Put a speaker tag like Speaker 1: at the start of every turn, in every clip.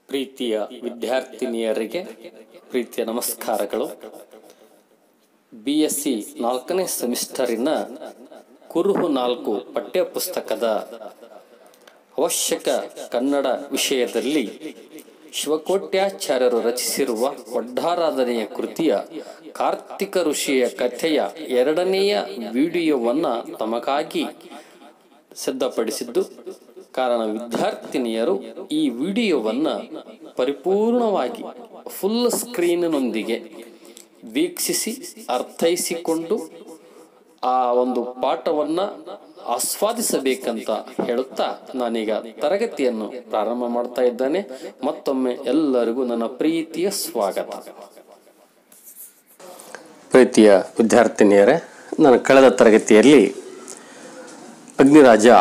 Speaker 1: ಪ್ರೀತಿಯ ವಿದ್ಯಾರ್ಥಿನಿಯರಿಗೆ ಪ್ರೀತಿಯ ನಮಸ್ಕಾರಗಳು ಬಿ ಎಸ್ ಸಿ ನಾಲ್ಕನೇ ಸೆಮಿಸ್ಟರಿನ ಕುರುಹು ನಾಲ್ಕು ಪಠ್ಯಪುಸ್ತಕದ ಅವಶ್ಯಕ ಕನ್ನಡ ವಿಷಯದಲ್ಲಿ ಶಿವಕೋಟ್ಯಾಚಾರ್ಯರು ರಚಿಸಿರುವ ಒಡ್ಡಾರಾಧನೆಯ ಕೃತಿಯ ಕಾರ್ತಿಕ ಋಷಿಯ ಕಥೆಯ ಎರಡನೆಯ ವಿಡಿಯೋವನ್ನು ತಮಗಾಗಿ ಸಿದ್ಧಪಡಿಸಿದ್ದು ಕಾರಣ ವಿದ್ಯಾರ್ಥಿನಿಯರು ಈ ವಿಡಿಯೋವನ್ನು ಪರಿಪೂರ್ಣವಾಗಿ ಫುಲ್ ಸ್ಕ್ರೀನಿನೊಂದಿಗೆ ವೀಕ್ಷಿಸಿ ಅರ್ಥೈಸಿಕೊಂಡು ಆ ಒಂದು ಪಾಠವನ್ನು ಆಸ್ವಾದಿಸಬೇಕಂತ ಹೇಳುತ್ತಾ ನಾನೀಗ ತರಗತಿಯನ್ನು ಪ್ರಾರಂಭ ಮಾಡ್ತಾ ಇದ್ದೇನೆ ಮತ್ತೊಮ್ಮೆ ಎಲ್ಲರಿಗೂ ನನ್ನ ಪ್ರೀತಿಯ ಸ್ವಾಗತ ಪ್ರೀತಿಯ ವಿದ್ಯಾರ್ಥಿನಿಯರೇ ನಾನು ಕಳೆದ ತರಗತಿಯಲ್ಲಿ ಅಗ್ನಿರಾಜ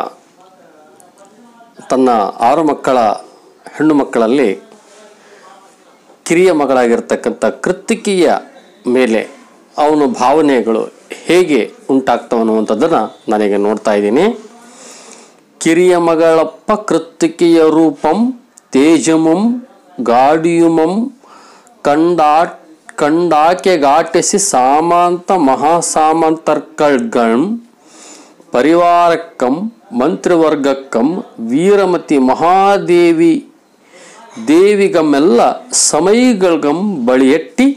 Speaker 1: ತನ್ನ ಆರು ಮಕ್ಕಳ ಹೆಣ್ಣು ಮಕ್ಕಳಲ್ಲಿ ಕಿರಿಯ ಮಗಳಾಗಿರ್ತಕ್ಕಂಥ ಕೃತ್ತಿಕೆಯ ಮೇಲೆ ಅವನ ಭಾವನೆಗಳು ಹೇಗೆ ಉಂಟಾಗ್ತವೆ ಅನ್ನುವಂಥದ್ದನ್ನು ನನಗೆ ನೋಡ್ತಾ ಇದ್ದೀನಿ ಕಿರಿಯ ಮಗಳಪ್ಪ ಕೃತ್ತಿಕೆಯ ರೂಪಂ ತೇಜಮಂ ಗಾಡಿಯುಮಂ ಕಂಡಾ ಕಂಡಾಕೆ ಗಾಟಿಸಿ ಸಾಮಾಂತ ಮಹಾಸಾಮಂತರ್ಕಳ್ಗಂ ಪರಿವಾರಕ್ಕಂ ಮಂತ್ರಿವರ್ಗಕ್ಕಂ ವೀರಮತಿ ಮಹಾದೇವಿ ದೇವಿಗಮ್ಮೆಲ್ಲ ಸಮೈಗಳ್ಗಂ ಬಳಿಯೆಟ್ಟಿ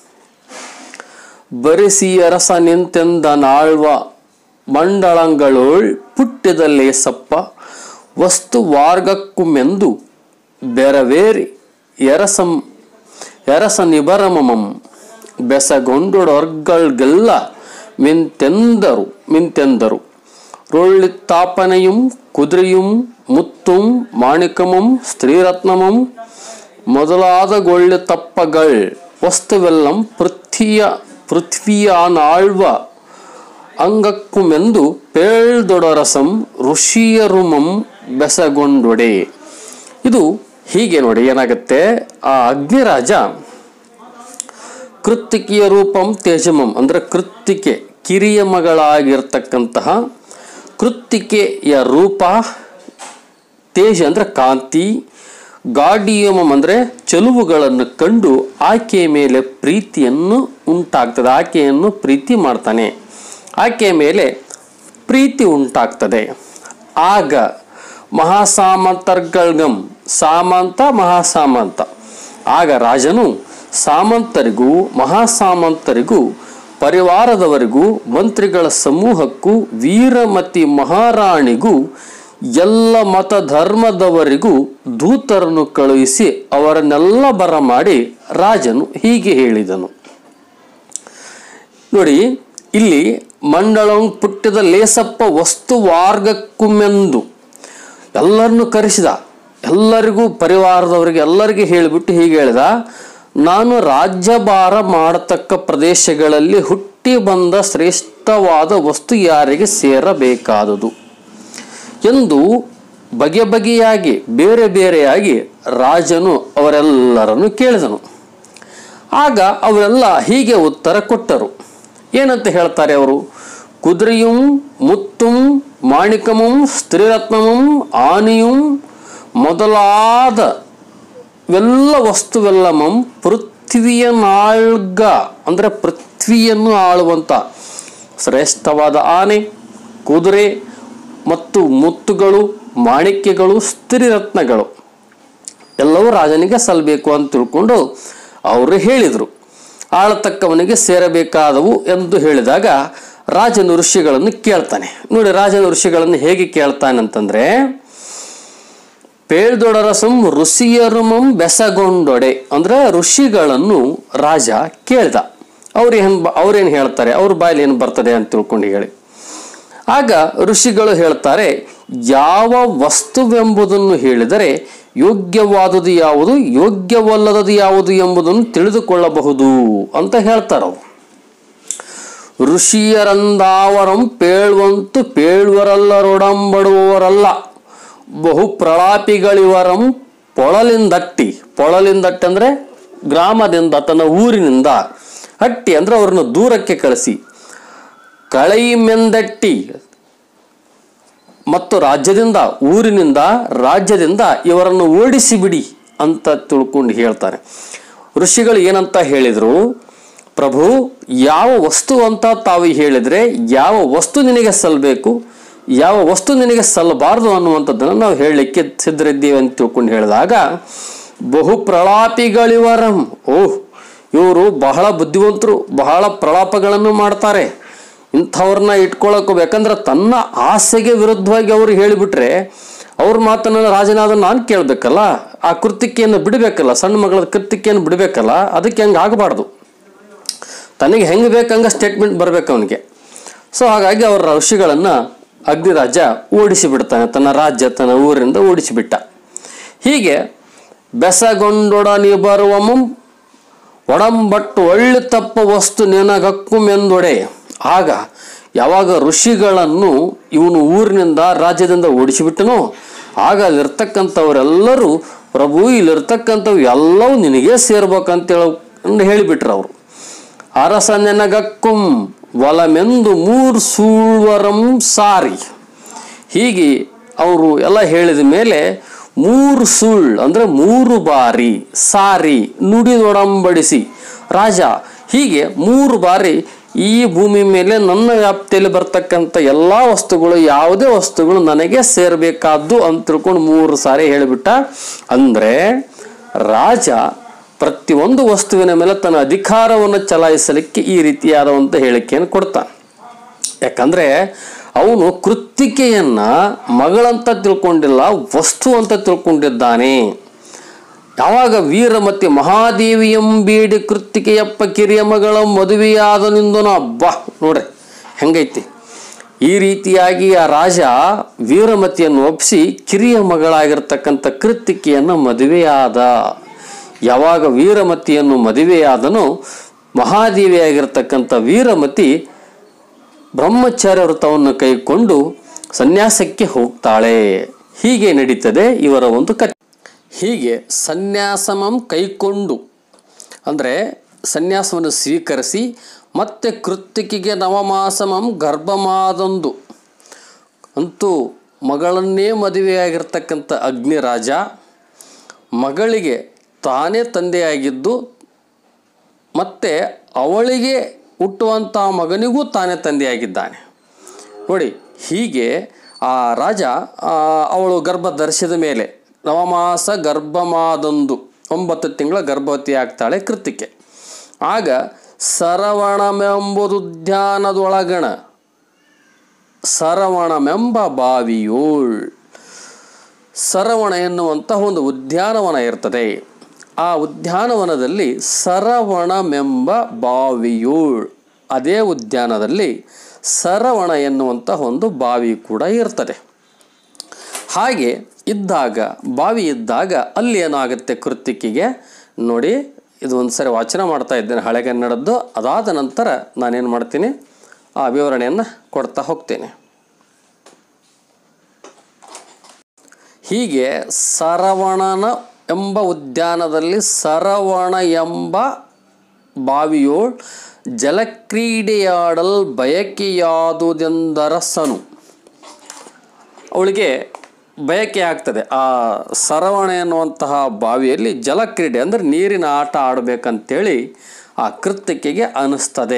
Speaker 1: ಬರಿಸಿಯರಸ ನಿಂತೆಂದ ನಾಳ್ವ ಮಂಡಳಂಗಳೋಳ್ ಪುಟ್ಯದಲ್ಲೇ ಸಪ್ಪ ವಸ್ತು ವಾರ್ಗಕ್ಕುಮೆಂದು ಬೆರವೇರಿ ಎರಸಂ ಎರಸ ನಿಬರಮಮಂ ಬೆಸಗೊಂಡೊಡೊರ್ಗಳ್ಗೆಲ್ಲ ಮಿಂತೆಂದರು ಮಿಂತೆಂದರು ರೋಳಿತ್ತಾಪನೆಯುಂ ಕುದುರೆಯುಂ ಮುತ್ತುಂ ಮಾಣಿಕಮಂ ಸ್ತ್ರೀರತ್ನಮಂ ಮೊದಲಾದ ಗೊಳ್ಳೆ ತಪ್ಪಗಳ್ ವಸ್ತುವೆಲ್ಲಂ ಪೃಥ್ವಿಯ ಪೃಥ್ವಿಯಾನಾಳ್ವ ಅಂಗಕ್ಕುಮೆಂದು ಪೇಳ್ದೊಡರಸಂ ಋಷಿಯರುಮಂ ಬೆಸಗೊಂಡೊಡೆ ಇದು ಹೀಗೆ ನೋಡಿ ಏನಾಗುತ್ತೆ ಆ ಅಗ್ನಿರಾಜ ಕೃತ್ತಿಕೆಯ ರೂಪಂ ತೇಜಮಂ ಅಂದರೆ ಕೃತ್ತಿಕೆ ಕಿರಿಯ ಮಗಳಾಗಿರ್ತಕ್ಕಂತಹ ಕೃತ್ತಿಕೆಯ ರೂಪ ತೇಜ ಅಂದರೆ ಕಾಂತಿ ಗಾಡಿಯಮಂ ಅಂದರೆ ಚೆಲುವುಗಳನ್ನು ಕಂಡು ಆಕೆಯ ಮೇಲೆ ಪ್ರೀತಿಯನ್ನು ಉಂಟಾಗ್ತದೆ ಆಕೆಯನ್ನು ಪ್ರೀತಿ ಮಾಡ್ತಾನೆ ಆಕೆಯ ಮೇಲೆ ಪ್ರೀತಿ ಉಂಟಾಗ್ತದೆ ಆಗ ಮಹಾಸಾಮಂತರ್ಗಳ್ಗಂ ಸಾಮಂತ ಮಹಾಸಾಮಂತ ಆಗ ರಾಜನು ಸಾಮಂತರಿಗೂ ಮಹಾಸಾಮಂತರಿಗೂ ಪರಿವಾರದವರಿಗೂ ಮಂತ್ರಿಗಳ ಸಮೂಹಕ್ಕೂ ವೀರಮತಿ ಮಹಾರಾಣಿಗೂ ಎಲ್ಲ ಮತ ಧರ್ಮದವರಿಗೂ ದೂತರನ್ನು ಕಳುಹಿಸಿ ಅವರನ್ನೆಲ್ಲ ಬರಮಾಡಿ ರಾಜನು ಹೀಗೆ ಹೇಳಿದನು ನೋಡಿ ಇಲ್ಲಿ ಮಂಡಳಂ ಪುಟ್ಟದ ಲೇಸಪ್ಪ ವಸ್ತು ವಾರ್ಗಕ್ಕುಮೆಂದು ಎಲ್ಲರನ್ನು ಕರೆಸಿದ ಎಲ್ಲರಿಗೂ ಪರಿವಾರದವರಿಗೆ ಎಲ್ಲರಿಗೆ ಹೇಳಿಬಿಟ್ಟು ಹೀಗೆ ಹೇಳಿದ ನಾನು ರಾಜ್ಯಭಾರ ಮಾಡತಕ್ಕ ಪ್ರದೇಶಗಳಲ್ಲಿ ಹುಟ್ಟಿ ಬಂದ ಶ್ರೇಷ್ಠವಾದ ವಸ್ತು ಯಾರಿಗೆ ಸೇರಬೇಕಾದುದು ಎಂದು ಬಗೆ ಬಗೆಯಾಗಿ ಬೇರೆ ಬೇರೆಯಾಗಿ ರಾಜನು ಅವರೆಲ್ಲರನ್ನು ಕೇಳಿದನು ಆಗ ಅವರೆಲ್ಲ ಹೀಗೆ ಉತ್ತರ ಕೊಟ್ಟರು ಏನಂತ ಹೇಳ್ತಾರೆ ಅವರು ಕುದುರೆಯುಂ ಮುತ್ತುಂ ಮಾಣಿಕಮಂ ಸ್ತ್ರೀರತ್ನಮಂ ಆನೆಯುಂ ಮೊದಲಾದ ಎಲ್ಲ ವಸ್ತುವೆಲ್ಲಮಂ ಪೃಥ್ವಿಯ ನಾಳ್ಗ ಅಂದರೆ ಪೃಥ್ವಿಯನ್ನು ಆಳುವಂಥ ಶ್ರೇಷ್ಠವಾದ ಆನೆ ಕುದುರೆ ಮತ್ತು ಮುತ್ತುಗಳು ಮಾಣಿಕ್ಯಗಳು ಸ್ತ್ರೀರತ್ನಗಳು ಎಲ್ಲವೂ ರಾಜನಿಗೆ ಸಲ್ಲಬೇಕು ಅಂತ ತಿಳ್ಕೊಂಡು ಅವರು ಹೇಳಿದರು ಆಳತಕ್ಕವನಿಗೆ ಸೇರಬೇಕಾದವು ಎಂದು ಹೇಳಿದಾಗ ರಾಜನ ಋಷಿಗಳನ್ನು ಕೇಳ್ತಾನೆ ನೋಡಿ ರಾಜನ ಋಷಿಗಳನ್ನು ಹೇಗೆ ಕೇಳ್ತಾನೆ ಅಂತಂದ್ರೆ ಪೇಳ್ದೊಡರಸಂ ಋಷಿಯರುಮಂ ಬೆಸಗೊಂಡೊಡೆ ಅಂದ್ರೆ ಋಷಿಗಳನ್ನು ರಾಜ ಕೇಳ್ದ ಅವ್ರೇನು ಅವ್ರೇನು ಹೇಳ್ತಾರೆ ಅವ್ರ ಬಾಯಲ್ಲಿ ಏನು ಬರ್ತದೆ ಅಂತ ತಿಳ್ಕೊಂಡು ಹೇಳಿ ಆಗ ಋಷಿಗಳು ಹೇಳ್ತಾರೆ ಯಾವ ವಸ್ತುವೆಂಬುದನ್ನು ಹೇಳಿದರೆ ಯೋಗ್ಯವಾದುದು ಯಾವುದು ಯೋಗ್ಯವಲ್ಲದದು ಯಾವುದು ಎಂಬುದನ್ನು ತಿಳಿದುಕೊಳ್ಳಬಹುದು ಅಂತ ಹೇಳ್ತಾರವು ಋಷಿಯರಂದಾವರಂ ಪೇಳುವಂತು ಪೇಳುವರಲ್ಲರೊಡಂಬಡುವವರಲ್ಲ ಬಹು ಪ್ರಲಾಪಿಗಳಿವರಂ ಪೊಳಲಿಂದಟ್ಟಿ ಪೊಳಲಿಂದಟ್ಟಿ ಅಂದರೆ ಗ್ರಾಮದಿಂದ ತನ್ನ ಊರಿನಿಂದ ಹಟ್ಟಿ ಅಂದರೆ ಅವ್ರನ್ನ ದೂರಕ್ಕೆ ಕಳಿಸಿ ಕಳೈಮೆಂದಟ್ಟಿ ಮತ್ತು ರಾಜ್ಯದಿಂದ ಊರಿನಿಂದ ರಾಜ್ಯದಿಂದ ಇವರನ್ನು ಓಡಿಸಿ ಬಿಡಿ ಅಂತ ತಿಳ್ಕೊಂಡು ಹೇಳ್ತಾರೆ ಋಷಿಗಳು ಏನಂತ ಹೇಳಿದರು ಪ್ರಭು ಯಾವ ವಸ್ತು ಅಂತ ತಾವು ಹೇಳಿದರೆ ಯಾವ ವಸ್ತು ನಿನಗೆ ಸಲ್ಲಬೇಕು ಯಾವ ವಸ್ತು ನಿನಗೆ ಸಲ್ಲಬಾರದು ಅನ್ನುವಂಥದ್ದನ್ನು ನಾವು ಹೇಳಲಿಕ್ಕೆ ಸಿದ್ಧರಿದ್ದೀವಿ ಅಂತ ತಿಳ್ಕೊಂಡು ಹೇಳಿದಾಗ ಬಹು ಪ್ರಲಾಪಿಗಳಿವರಂ ಓಹ್ ಇವರು ಬಹಳ ಬುದ್ಧಿವಂತರು ಬಹಳ ಪ್ರಲಾಪಗಳನ್ನು ಮಾಡ್ತಾರೆ ಇಂಥವ್ರನ್ನ ಇಟ್ಕೊಳ್ಳೋಕೆ ಬೇಕಂದ್ರೆ ತನ್ನ ಆಸೆಗೆ ವಿರುದ್ಧವಾಗಿ ಅವರು ಹೇಳಿಬಿಟ್ರೆ ಅವ್ರ ಮಾತನ್ನ ರಾಜನಾದ ನಾನು ಕೇಳಬೇಕಲ್ಲ ಆ ಕೃತಿಕೆಯನ್ನು ಬಿಡಬೇಕಲ್ಲ ಸಣ್ಣ ಮಗಳ ಕೃತಿಕೆಯನ್ನು ಬಿಡಬೇಕಲ್ಲ ಅದಕ್ಕೆ ಹಂಗೆ ಆಗಬಾರ್ದು ತನಗೆ ಹೆಂಗೆ ಬೇಕಂಗ ಸ್ಟೇಟ್ಮೆಂಟ್ ಬರಬೇಕು ಅವನಿಗೆ ಸೊ ಹಾಗಾಗಿ ಅವರ ಋಷಿಗಳನ್ನು ಅಗ್ನಿರಾಜ ಓಡಿಸಿ ಬಿಡ್ತಾನೆ ತನ್ನ ರಾಜ್ಯ ತನ್ನ ಊರಿಂದ ಓಡಿಸಿಬಿಟ್ಟ ಹೀಗೆ ಬೆಸಗೊಂಡೊಡನಿ ಬರುವಮಂ ಒಡಂಬಟ್ಟು ಒಳ್ಳೆ ತಪ್ಪ ವಸ್ತು ನಿನಗಕ್ಕುಮೆಂದೊಡೆ ಆಗ ಯಾವಾಗ ಋಷಿಗಳನ್ನು ಇವನು ಊರಿನಿಂದ ರಾಜ್ಯದಿಂದ ಓಡಿಸಿಬಿಟ್ಟನೋ ಆಗ ಅಲ್ಲಿರ್ತಕ್ಕಂಥವರೆಲ್ಲರೂ ಪ್ರಭು ಇಲ್ಲಿರ್ತಕ್ಕಂಥವು ಎಲ್ಲವೂ ನಿನಗೇ ಸೇರ್ಬೇಕಂತೇಳಿ ಹೇಳಿಬಿಟ್ರು ಅವರು ಅರಸ ನೆನಗಕ್ಕುಂ ಒಲಮೆಂದು ಮೂರು ಸೂಳ್ವರಂ ಸಾರಿ ಹೀಗೆ ಅವರು ಎಲ್ಲ ಹೇಳಿದ ಮೇಲೆ ಮೂರು ಸುಳ್ಳು ಅಂದರೆ ಮೂರು ಬಾರಿ ಸಾರಿ ನುಡಿದೊಡಂಬಡಿಸಿ ರಾಜ ಹೀಗೆ ಮೂರು ಬಾರಿ ಈ ಭೂಮಿ ಮೇಲೆ ನನ್ನ ವ್ಯಾಪ್ತಿಯಲ್ಲಿ ಬರ್ತಕ್ಕಂಥ ಎಲ್ಲ ವಸ್ತುಗಳು ಯಾವುದೇ ವಸ್ತುಗಳು ನನಗೆ ಸೇರಬೇಕಾದ್ದು ಅಂತ ತಿಳ್ಕೊಂಡು ಮೂರು ಸಾರಿ ಹೇಳಿಬಿಟ್ಟ ಅಂದರೆ ರಾಜ ಪ್ರತಿಯೊಂದು ವಸ್ತುವಿನ ಮೇಲೆ ತನ್ನ ಅಧಿಕಾರವನ್ನು ಚಲಾಯಿಸಲಿಕ್ಕೆ ಈ ರೀತಿಯಾದಂಥ ಹೇಳಿಕೆಯನ್ನು ಕೊಡ್ತಾನೆ ಯಾಕಂದ್ರೆ ಅವನು ಕೃತ್ತಿಕೆಯನ್ನ ಮಗಳಂತ ತಿಳ್ಕೊಂಡಿಲ್ಲ ವಸ್ತು ಅಂತ ತಿಳ್ಕೊಂಡಿದ್ದಾನೆ ಯಾವಾಗ ವೀರಮತಿ ಮಹಾದೇವಿಯಂಬೇಡಿ ಕೃತ್ತಿಕೆಯಪ್ಪ ಕಿರಿಯ ಮಗಳ ಮದುವೆಯಾದನಿಂದನೂ ಅಬ್ಬಾ ನೋಡ್ರಿ ಹೆಂಗೈತಿ ಈ ರೀತಿಯಾಗಿ ಆ ರಾಜ ವೀರಮತಿಯನ್ನು ಒಪ್ಪಿಸಿ ಕಿರಿಯ ಮಗಳಾಗಿರ್ತಕ್ಕಂಥ ಕೃತ್ತಿಕೆಯನ್ನು ಮದುವೆಯಾದ ಯಾವಾಗ ವೀರಮತಿಯನ್ನು ಮದುವೆಯಾದನೋ ಮಹಾದೇವಿಯಾಗಿರ್ತಕ್ಕಂಥ ವೀರಮತಿ ಬ್ರಹ್ಮಚಾರ್ಯ ವ್ರತವನ್ನು ಕೈಕೊಂಡು ಸನ್ಯಾಸಕ್ಕೆ ಹೋಗ್ತಾಳೆ ಹೀಗೆ ನಡೀತದೆ ಇವರ ಒಂದು ಕಥೆ ಹೀಗೆ ಸನ್ಯಾಸಮಂ ಕೈಕೊಂಡು ಅಂದರೆ ಸನ್ಯಾಸವನ್ನು ಸ್ವೀಕರಿಸಿ ಮತ್ತೆ ಕೃತ್ತಿಕಿಗೆ ನವಮಾಸಮಂ ಗರ್ಭಮಾದೊಂದು ಅಂತೂ ಮಗಳನ್ನೇ ಮದುವೆಯಾಗಿರ್ತಕ್ಕಂಥ ಅಗ್ನಿರಾಜ ಮಗಳಿಗೆ ತಾನೇ ತಂದೆಯಾಗಿದ್ದು ಮತ್ತು ಅವಳಿಗೆ ಹುಟ್ಟುವಂಥ ಮಗನಿಗೂ ತಾನೇ ತಂದೆಯಾಗಿದ್ದಾನೆ ನೋಡಿ ಹೀಗೆ ಆ ರಾಜ ಆ, ಅವಳು ಗರ್ಭ ಧರಿಸಿದ ಮೇಲೆ ನವಮಾಸ ಗರ್ಭಮಾದೊಂದು ಒಂಬತ್ತು ತಿಂಗಳ ಗರ್ಭವತಿ ಆಗ್ತಾಳೆ ಕೃತಿಕೆ ಆಗ ಸರವಣಮೆಂಬುದುದ್ಯಾನದೊಳಗಣ ಸರವಣಮೆಂಬ ಬಾವಿಯೋಳ್ ಸರವಣ ಎನ್ನುವಂತಹ ಒಂದು ಉದ್ಯಾನವನ ಇರ್ತದೆ ಆ ಉದ್ಯಾನವನದಲ್ಲಿ ಸರವಣಮೆಂಬ ಬಾವಿಯೋಳ್ ಅದೇ ಉದ್ಯಾನದಲ್ಲಿ ಸರವಣ ಎನ್ನುವಂತಹ ಒಂದು ಬಾವಿ ಕೂಡ ಇರ್ತದೆ ಹಾಗೆ ಇದ್ದಾಗ ಬಾವಿ ಇದ್ದಾಗ ಅಲ್ಲಿ ಏನಾಗುತ್ತೆ ಕೃತಿಕಿಗೆ ನೋಡಿ ಇದು ಒಂದು ಸರಿ ವಾಚನ ಮಾಡ್ತಾ ಇದ್ದೇನೆ ಹಳೆಗನ್ನಡದ್ದು ಅದಾದ ನಂತರ ನಾನೇನು ಮಾಡ್ತೀನಿ ಆ ವಿವರಣೆಯನ್ನು ಕೊಡ್ತಾ ಹೋಗ್ತೇನೆ ಹೀಗೆ ಸರವಣನ ಎಂಬ ಉದ್ಯಾನದಲ್ಲಿ ಸರವಣ ಎಂಬ ಬಾವಿಯೋಳ್ ಜಲಕ್ರೀಡೆಯಾಡಲ್ ಬಯಕೆಯಾದುದೆಂದರಸನು ಅವಳಿಗೆ ಬಯಕೆ ಆಗ್ತದೆ ಆ ಸರವಣ ಎನ್ನುವಂತಹ ಬಾವಿಯಲ್ಲಿ ಜಲಕ್ರೀಡೆ ಅಂದರೆ ನೀರಿನ ಆಟ ಆಡಬೇಕಂತೇಳಿ ಆ ಕೃತಿಕೆಗೆ ಅನಿಸ್ತದೆ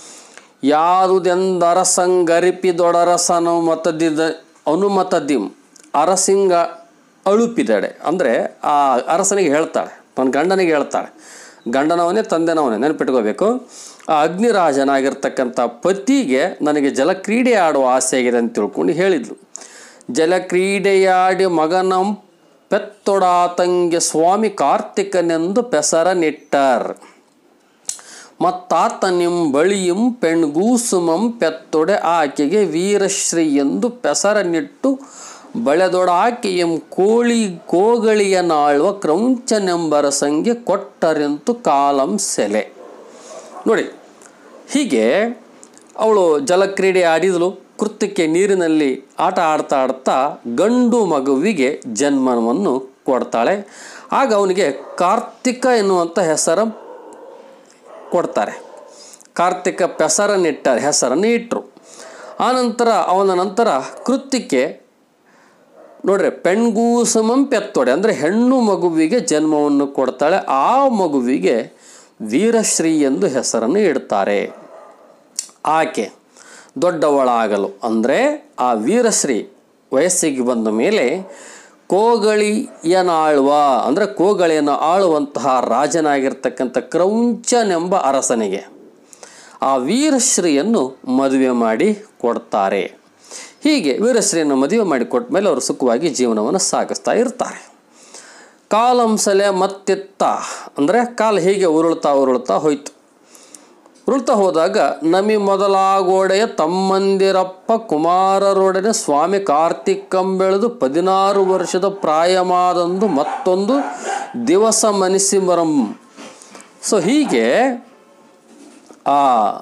Speaker 1: ಯಾದುದೆಂದರಸಂಗರಿಪಿದೊಡರಸನು ಮತದಿದ ಅನುಮತದಿಂ ಅರಸಿಂಗ ಅಳುಪಿದಡೆ ಅಂದರೆ ಆ ಅರಸನಿಗೆ ಹೇಳ್ತಾಳೆ ತನ್ನ ಗಂಡನಿಗೆ ಹೇಳ್ತಾಳೆ ಗಂಡನವನೇ ತಂದೆನವನೇ ನೆನಪಿಟ್ಕೋಬೇಕು ಆ ಅಗ್ನಿರಾಜನಾಗಿರ್ತಕ್ಕಂಥ ಪತಿಗೆ ನನಗೆ ಜಲಕ್ರೀಡೆ ಆಡುವ ಆಸೆ ಆಗಿದೆ ಅಂತ ತಿಳ್ಕೊಂಡು ಹೇಳಿದ್ಲು ಜಲಕ್ರೀಡೆಯಾಡಿ ಮಗನಂ ಪೆತ್ತೊಡಾತಂಗೆ ಸ್ವಾಮಿ ಕಾರ್ತಿಕನೆಂದು ಪೆಸರ ನಿಟ್ಟರ್ ಮತ್ತಾತ ನಿಂ ಬಳಿಯಂ ಪೆಣ್ಗೂಸುಮಂ ಪೆತ್ತೊಡೆ ಆಕೆಗೆ ವೀರಶ್ರೀ ಎಂದು ಪೆಸರನಿಟ್ಟು ಬಳೆದೊಡಾಕೆಯಂ ಕೋಳಿ ಕೋಗಳಿಯ ನಾಳುವ ಕ್ರೌಂಚನೆಂಬರ ಸಂಗೆ ಕೊಟ್ಟರೆಂತು ಕಾಲಂ ಸೆಲೆ ನೋಡಿ ಹೀಗೆ ಅವಳು ಜಲಕ್ರೀಡೆ ಆಡಿದಳು ಕೃತ್ಯಕ್ಕೆ ನೀರಿನಲ್ಲಿ ಆಟ ಆಡ್ತಾ ಆಡ್ತಾ ಗಂಡು ಮಗುವಿಗೆ ಜನ್ಮವನ್ನು ಕೊಡ್ತಾಳೆ ಆಗ ಅವನಿಗೆ ಕಾರ್ತಿಕ ಎನ್ನುವಂಥ ಹೆಸರ ಕೊಡ್ತಾರೆ ಕಾರ್ತಿಕ ಪೆಸರನ್ನಿಟ್ಟಾರೆ ಹೆಸರನ್ನು ಇಟ್ಟರು ಆನಂತರ ಅವನ ನಂತರ ಕೃತ್ಯಕ್ಕೆ ನೋಡ್ರಿ ಪೆಣ್ಗೂಸುಮಂ ಪೆತ್ತೊಡೆ ಅಂದರೆ ಹೆಣ್ಣು ಮಗುವಿಗೆ ಜನ್ಮವನ್ನು ಕೊಡ್ತಾಳೆ ಆ ಮಗುವಿಗೆ ವೀರಶ್ರೀ ಎಂದು ಹೆಸರನ್ನು ಇಡ್ತಾರೆ ಆಕೆ ದೊಡ್ಡವಳಾಗಲು ಅಂದರೆ ಆ ವೀರಶ್ರೀ ವಯಸ್ಸಿಗೆ ಬಂದ ಮೇಲೆ ಕೋಗಳಿಯನಾಳುವ ಅಂದರೆ ಕೋಗಳಿಯನ್ನು ಆಳುವಂತಹ ರಾಜನಾಗಿರ್ತಕ್ಕಂಥ ಕ್ರೌಂಚನೆಂಬ ಅರಸನಿಗೆ ಆ ವೀರಶ್ರೀಯನ್ನು ಮದುವೆ ಮಾಡಿ ಕೊಡ್ತಾರೆ ಹೀಗೆ ವೀರಶ್ರೀಯನ್ನು ಮದುವೆ ಮಾಡಿ ಕೊಟ್ಟ ಮೇಲೆ ಅವರು ಸುಖವಾಗಿ ಜೀವನವನ್ನು ಸಾಗಿಸ್ತಾ ಇರ್ತಾರೆ ಕಾಲಂಸಲೆ ಮತ್ತಿತ್ತ ಅಂದರೆ ಕಾಲ ಹೀಗೆ ಉರುಳ್ತಾ ಉರುಳ್ತಾ ಹೋಯ್ತು ಉರುಳ್ತಾ ಹೋದಾಗ ನಮಿ ಮೊದಲಾಗೋಡೆಯ ತಮ್ಮಂದಿರಪ್ಪ ಕುಮಾರರೊಡನೆ ಸ್ವಾಮಿ ಕಾರ್ತಿಕಂಬೆಳೆದು ಪದಿನಾರು ವರ್ಷದ ಪ್ರಾಯಮಾದಂದು ಮತ್ತೊಂದು ದಿವಸ ಮನಿಸಿಮರಂ ಸೊ ಹೀಗೆ ಆ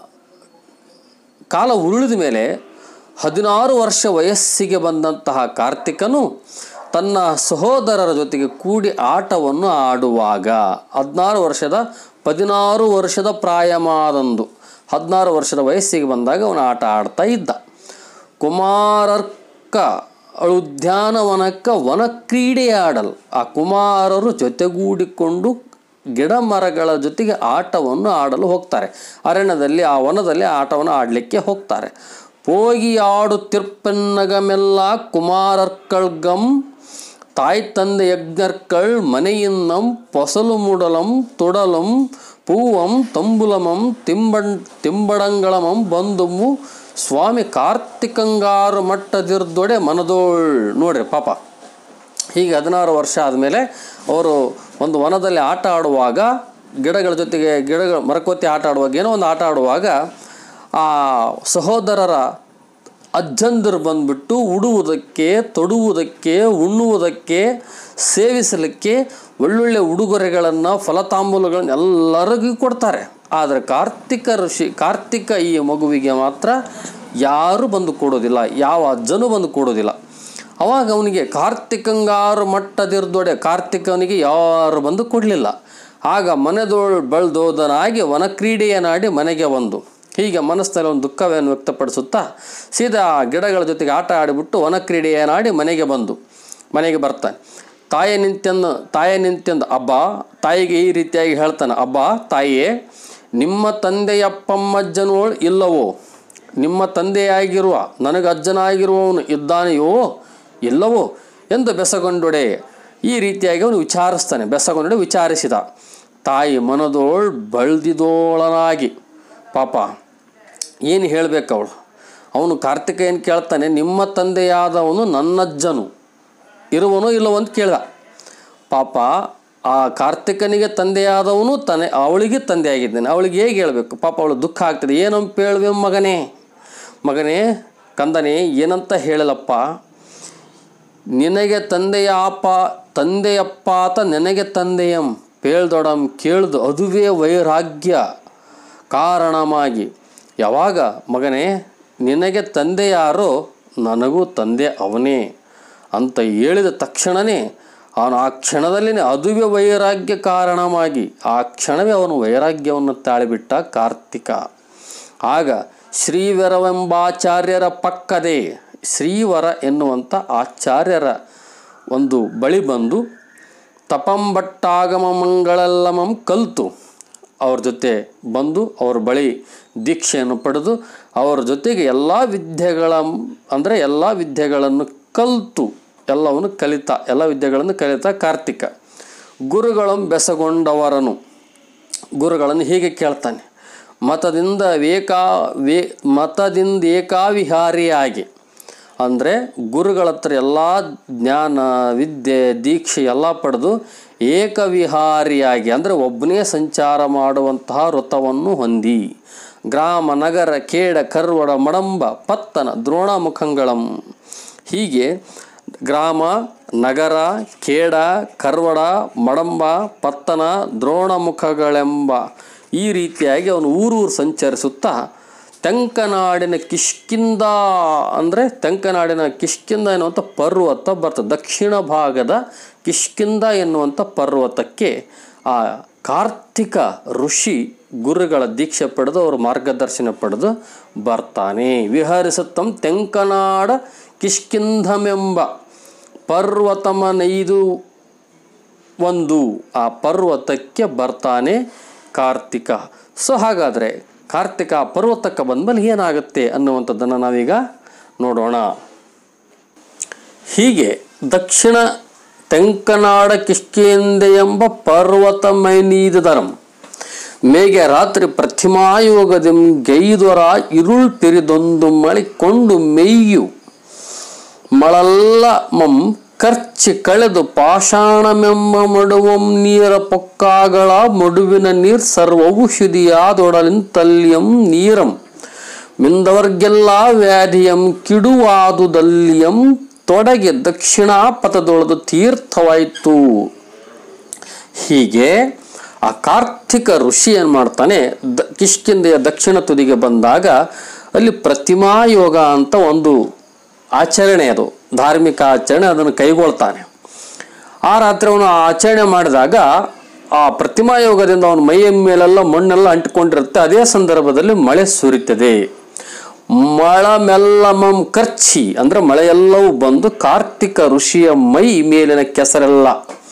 Speaker 1: ಕಾಲ ಉರುಳಿದ ಮೇಲೆ ಹದಿನಾರು ವರ್ಷ ವಯಸ್ಸಿಗೆ ಬಂದಂತಹ ಕಾರ್ತಿಕನು ತನ್ನ ಸಹೋದರರ ಜೊತೆಗೆ ಕೂಡಿ ಆಟವನ್ನು ಆಡುವಾಗ ಹದಿನಾರು ವರ್ಷದ ಪದಿನಾರು ವರ್ಷದ ಪ್ರಾಯಮಾದಂದು ಹದಿನಾರು ವರ್ಷದ ವಯಸ್ಸಿಗೆ ಬಂದಾಗ ಅವನು ಆಟ ಆಡ್ತಾ ಇದ್ದ ಕುಮಾರರ್ಕ ಉದ್ಯಾನವನಕ್ಕ ವನ ಕ್ರೀಡೆ ಆಡಲು ಆ ಕುಮಾರರು ಜೊತೆಗೂಡಿಕೊಂಡು ಗಿಡ ಮರಗಳ ಜೊತೆಗೆ ಆಟವನ್ನು ಆಡಲು ಹೋಗ್ತಾರೆ ಅರಣ್ಯದಲ್ಲಿ ಆ ವನದಲ್ಲಿ ಆಟವನ್ನು ಆಡಲಿಕ್ಕೆ ಹೋಗ್ತಾರೆ போகி ஆடு திருப்பென்னகமெல்ல குமாரர்கள்கம் தாய் தந்தை யக்ஞர்கள் மனையின்னம் பொசಲು ಮುಡಲಂ ತುಡಲಂ ಪೂವಂ ತಂಬುಲಮಂ ತಿಂಬಣ್ ತಿಂಬಡಂಗಳಮಂ ಬಂದುಮು ಸ್ವಾಮಿ ಕಾರ್ತಿಕಂಗಾರು ಮಟ್ಟದಿರ್ದೊಡೆ ಮನದೋಳ್ ನೋಡ್ರಿ ಪಾಪ ಹೀಗೆ ಹದಿನಾರು ವರ್ಷ ಆದಮೇಲೆ ಅವರು ಒಂದು ವನದಲ್ಲಿ ಆಟ ಆಡುವಾಗ ಗಿಡಗಳ ಜೊತೆಗೆ ಗಿಡಗಳ ಮರಕೋತಿ ಆಟ ಆಡುವಾಗ ಏನೋ ಒಂದು ಆಟ ಆಡುವಾಗ ಆ ಸಹೋದರರ ಅಜ್ಜಂದಿರು ಬಂದ್ಬಿಟ್ಟು ಉಡುವುದಕ್ಕೆ ತೊಡುವುದಕ್ಕೆ ಉಣ್ಣುವುದಕ್ಕೆ ಸೇವಿಸಲಿಕ್ಕೆ ಒಳ್ಳೊಳ್ಳೆ ಉಡುಗೊರೆಗಳನ್ನು ಫಲತಾಂಬೂಲಗಳನ್ನು ಎಲ್ಲರಿಗೂ ಕೊಡ್ತಾರೆ ಆದರೆ ಕಾರ್ತಿಕ ಋಷಿ ಕಾರ್ತಿಕ ಈ ಮಗುವಿಗೆ ಮಾತ್ರ ಯಾರೂ ಬಂದು ಕೊಡೋದಿಲ್ಲ ಯಾವ ಅಜ್ಜನೂ ಬಂದು ಕೊಡೋದಿಲ್ಲ ಅವಾಗ ಅವನಿಗೆ ಕಾರ್ತಿಕಂಗಾರು ಮಟ್ಟದಿರ್ದೊಡೆ ಕಾರ್ತಿಕನಿಗೆ ಯಾರು ಬಂದು ಕೊಡಲಿಲ್ಲ ಆಗ ಮನೆದೋಳ್ ಬಳ್ದೋದನಾಗಿ ವನಕ್ರೀಡೆಯನ್ನಾಡಿ ಮನೆಗೆ ಬಂದು ಹೀಗೆ ಮನಸ್ಸಿನಲ್ಲಿ ಒಂದು ದುಃಖವನ್ನು ವ್ಯಕ್ತಪಡಿಸುತ್ತಾ ಸೀದಾ ಗಿಡಗಳ ಜೊತೆಗೆ ಆಟ ಆಡಿಬಿಟ್ಟು ವನಕ್ರೀಡೆಯನ್ನಾಡಿ ಮನೆಗೆ ಬಂದು ಮನೆಗೆ ಬರ್ತಾನೆ ತಾಯಿ ನಿಂತೆಂದು ತಾಯಿ ನಿಂತೆಂದು ಅಬ್ಬ ತಾಯಿಗೆ ಈ ರೀತಿಯಾಗಿ ಹೇಳ್ತಾನೆ ಅಬ್ಬ ತಾಯಿಯೇ ನಿಮ್ಮ ತಂದೆಯಪ್ಪಮ್ಮಜ್ಜನೋಳು ಇಲ್ಲವೋ ನಿಮ್ಮ ತಂದೆಯಾಗಿರುವ ನನಗೆ ಅಜ್ಜನಾಗಿರುವವನು ಇದ್ದಾನೆಯೋ ಇಲ್ಲವೋ ಎಂದು ಬೆಸಗೊಂಡೊಡೆ ಈ ರೀತಿಯಾಗಿ ಅವನು ವಿಚಾರಿಸ್ತಾನೆ ಬೆಸಗೊಂಡೊಡೆ ವಿಚಾರಿಸಿದ ತಾಯಿ ಮನದೋಳ್ ಬಳ್ದಿದೋಳನಾಗಿ ಪಾಪ ಏನು ಹೇಳಬೇಕು ಅವಳು ಅವನು ಕಾರ್ತಿಕ ಏನು ಕೇಳ್ತಾನೆ ನಿಮ್ಮ ತಂದೆಯಾದವನು ನನ್ನಜ್ಜನು ಇರುವನೋ ಇಲ್ಲವೋ ಅಂತ ಕೇಳ್ದ ಪಾಪ ಆ ಕಾರ್ತಿಕನಿಗೆ ತಂದೆಯಾದವನು ತನೆ ಅವಳಿಗೆ ತಂದೆ ಆಗಿದ್ದಾನೆ ಅವಳಿಗೆ ಹೇಗೆ ಹೇಳಬೇಕು ಪಾಪ ಅವಳು ದುಃಖ ಆಗ್ತದೆ ಏನಂತ ಹೇಳುವೆ ಮಗನೇ ಮಗನೇ ಕಂದನೇ ಏನಂತ ಹೇಳಲಪ್ಪ ನಿನಗೆ ತಂದೆಯ ಆಪ ತಂದೆಯಪ್ಪಾತ ನನಗೆ ತಂದೆಯಂ ಪೇಳ್ದೊಡಂ ಕೇಳ್ದು ಅದುವೇ ವೈರಾಗ್ಯ ಕಾರಣಮಾಗಿ ಯಾವಾಗ ಮಗನೇ ನಿನಗೆ ತಂದೆ ಯಾರೋ ನನಗೂ ತಂದೆ ಅವನೇ ಅಂತ ಹೇಳಿದ ತಕ್ಷಣವೇ ಅವನು ಆ ಕ್ಷಣದಲ್ಲಿನೇ ಅದುವೇ ವೈರಾಗ್ಯ ಕಾರಣವಾಗಿ ಆ ಕ್ಷಣವೇ ಅವನು ವೈರಾಗ್ಯವನ್ನು ತಾಳಿಬಿಟ್ಟ ಕಾರ್ತಿಕ ಆಗ ಶ್ರೀವರವೆಂಬಾಚಾರ್ಯರ ಪಕ್ಕದೇ ಶ್ರೀವರ ಎನ್ನುವಂಥ ಆಚಾರ್ಯರ ಒಂದು ಬಳಿ ಬಂದು ತಪಂಬಟ್ಟಾಗಮ ಮಂಗಳಲ್ಲಮಂ ಕಲ್ತು ಅವ್ರ ಜೊತೆ ಬಂದು ಅವ್ರ ಬಳಿ ದೀಕ್ಷೆಯನ್ನು ಪಡೆದು ಅವರ ಜೊತೆಗೆ ಎಲ್ಲ ವಿದ್ಯೆಗಳ ಅಂದರೆ ಎಲ್ಲ ವಿದ್ಯೆಗಳನ್ನು ಕಲಿತು ಎಲ್ಲವನ್ನು ಕಲಿತಾ ಎಲ್ಲ ವಿದ್ಯೆಗಳನ್ನು ಕಲಿತಾ ಕಾರ್ತಿಕ ಗುರುಗಳನ್ನು ಬೆಸಗೊಂಡವರನು ಗುರುಗಳನ್ನು ಹೀಗೆ ಕೇಳ್ತಾನೆ ಮತದಿಂದ ವೇಕಾ ವೇ ಮತದಿಂದ ಏಕಾವಿಹಾರಿಯಾಗಿ ಅಂದರೆ ಗುರುಗಳ ಹತ್ರ ಎಲ್ಲ ಜ್ಞಾನ ವಿದ್ಯೆ ದೀಕ್ಷೆ ಎಲ್ಲ ಪಡೆದು ಏಕವಿಹಾರಿಯಾಗಿ ಅಂದರೆ ಒಬ್ಬನೇ ಸಂಚಾರ ಮಾಡುವಂತಹ ವ್ರತವನ್ನು ಹೊಂದಿ ಗ್ರಾಮ ನಗರ ಕೇಡ ಕರ್ವಡ ಮಡಂಬ ಪತ್ತನ ದ್ರೋಣಮುಖಂಗಳಂ ಹೀಗೆ ಗ್ರಾಮ ನಗರ ಕೇಡ ಕರ್ವಡ ಮಡಂಬ ಪತ್ತನ ದ್ರೋಣಮುಖಗಳೆಂಬ ಈ ರೀತಿಯಾಗಿ ಅವನು ಊರೂರು ಸಂಚರಿಸುತ್ತಾ ತೆಂಕನಾಡಿನ ಕಿಷ್ಕಿಂದ ಅಂದರೆ ತೆಂಕನಾಡಿನ ಕಿಷ್ಕಿಂದ ಎನ್ನುವಂಥ ಪರ್ವತ ಬರ್ತದೆ ದಕ್ಷಿಣ ಭಾಗದ ಕಿಷ್ಕಿಂದ ಎನ್ನುವಂಥ ಪರ್ವತಕ್ಕೆ ಆ ಕಾರ್ತಿಕ ಋಷಿ ಗುರುಗಳ ದೀಕ್ಷೆ ಪಡೆದು ಅವರ ಮಾರ್ಗದರ್ಶನ ಪಡೆದು ಬರ್ತಾನೆ ವಿಹರಿಸುತ್ತಂ ತೆಂಕನಾಡ ಕಿಷ್ಕಿಂಧಮೆಂಬ ಪರ್ವತಮನೈದು ಒಂದು ಆ ಪರ್ವತಕ್ಕೆ ಬರ್ತಾನೆ ಕಾರ್ತಿಕ ಸೊ ಹಾಗಾದರೆ ಕಾರ್ತಿಕ ಆ ಪರ್ವತಕ್ಕೆ ಬಂದಮೇಲೆ ಏನಾಗುತ್ತೆ ಅನ್ನುವಂಥದ್ದನ್ನು ನಾವೀಗ ನೋಡೋಣ ಹೀಗೆ ದಕ್ಷಿಣ ತೆಂಕನಾಡ ಕಿಷ್ಕೇಂದೆ ಎಂಬ ಪರ್ವತ ಮೈನೀದರಂ ಮೇಗೆ ರಾತ್ರಿ ಪ್ರತಿಮಾಯೋಗದೆಂ ಗೈದೊರ ಇರುಳ್ ಪಿರಿದೊಂದು ಮಳಿಕೊಂಡು ಮೇಯ್ಯು ಮಳಲ್ಲ ಮಂ ಖರ್ಚಿ ಕಳೆದು ಪಾಷಾಣಮೆಂಬ ಮಡುವಂ ನೀರ ಪೊಕ್ಕಾಗಳ ಮಡುವಿನ ನೀರ್ ಸರ್ವವು ಶುದಿಯಾದೊಡಲಿಂತಲ್ಯಂ ನೀರಂ ಮಿಂದವರ್ಗೆಲ್ಲ ವ್ಯಾಧಿಯಂ ಕಿಡುವಾದುದಲ್ಲಿಯಂ ತೊಡಗೆ ದಕ್ಷಿಣಾ ಪಥದೊಳದು ತೀರ್ಥವಾಯಿತು ಹೀಗೆ ಆ ಕಾರ್ತಿಕ ಋಷಿ ಏನು ಮಾಡ್ತಾನೆ ದ ಕಿಷ್ಕಿಂದೆಯ ದಕ್ಷಿಣ ತುದಿಗೆ ಬಂದಾಗ ಅಲ್ಲಿ ಪ್ರತಿಮಾ ಯೋಗ ಅಂತ ಒಂದು ಆಚರಣೆ ಅದು ಧಾರ್ಮಿಕ ಆಚರಣೆ ಅದನ್ನು ಕೈಗೊಳ್ತಾನೆ ಆ ರಾತ್ರಿ ಅವನು ಆ ಆಚರಣೆ ಮಾಡಿದಾಗ ಆ ಪ್ರತಿಮಾ ಯೋಗದಿಂದ ಅವನ ಮೈಯ ಮೇಲೆಲ್ಲ ಮಣ್ಣೆಲ್ಲ ಅಂಟಿಕೊಂಡಿರುತ್ತೆ ಅದೇ ಸಂದರ್ಭದಲ್ಲಿ ಮಳೆ ಸುರಿತದೆ ಮಳ ಮೆಲ್ಲಮಂ ಖರ್ಚಿ ಅಂದ್ರೆ ಮಳೆಯೆಲ್ಲವೂ ಬಂದು ಕಾರ್ತಿಕ ಋಷಿಯ ಮೈ ಮೇಲಿನ ಕೆಸರೆಲ್ಲ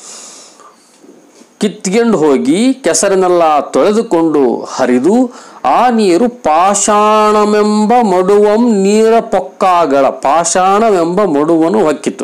Speaker 1: ಕಿತ್ಕೊಂಡು ಹೋಗಿ ಕೆಸರನ್ನೆಲ್ಲ ತೊಳೆದುಕೊಂಡು ಹರಿದು ಆ ನೀರು ಪಾಷಾಣವೆಂಬ ಮಡುವಂ ನೀರ ಪೊಕ್ಕಾಗಳ ಪಾಷಾಣವೆಂಬ ಮಡುವನ್ನು ಹೊಕ್ಕಿತು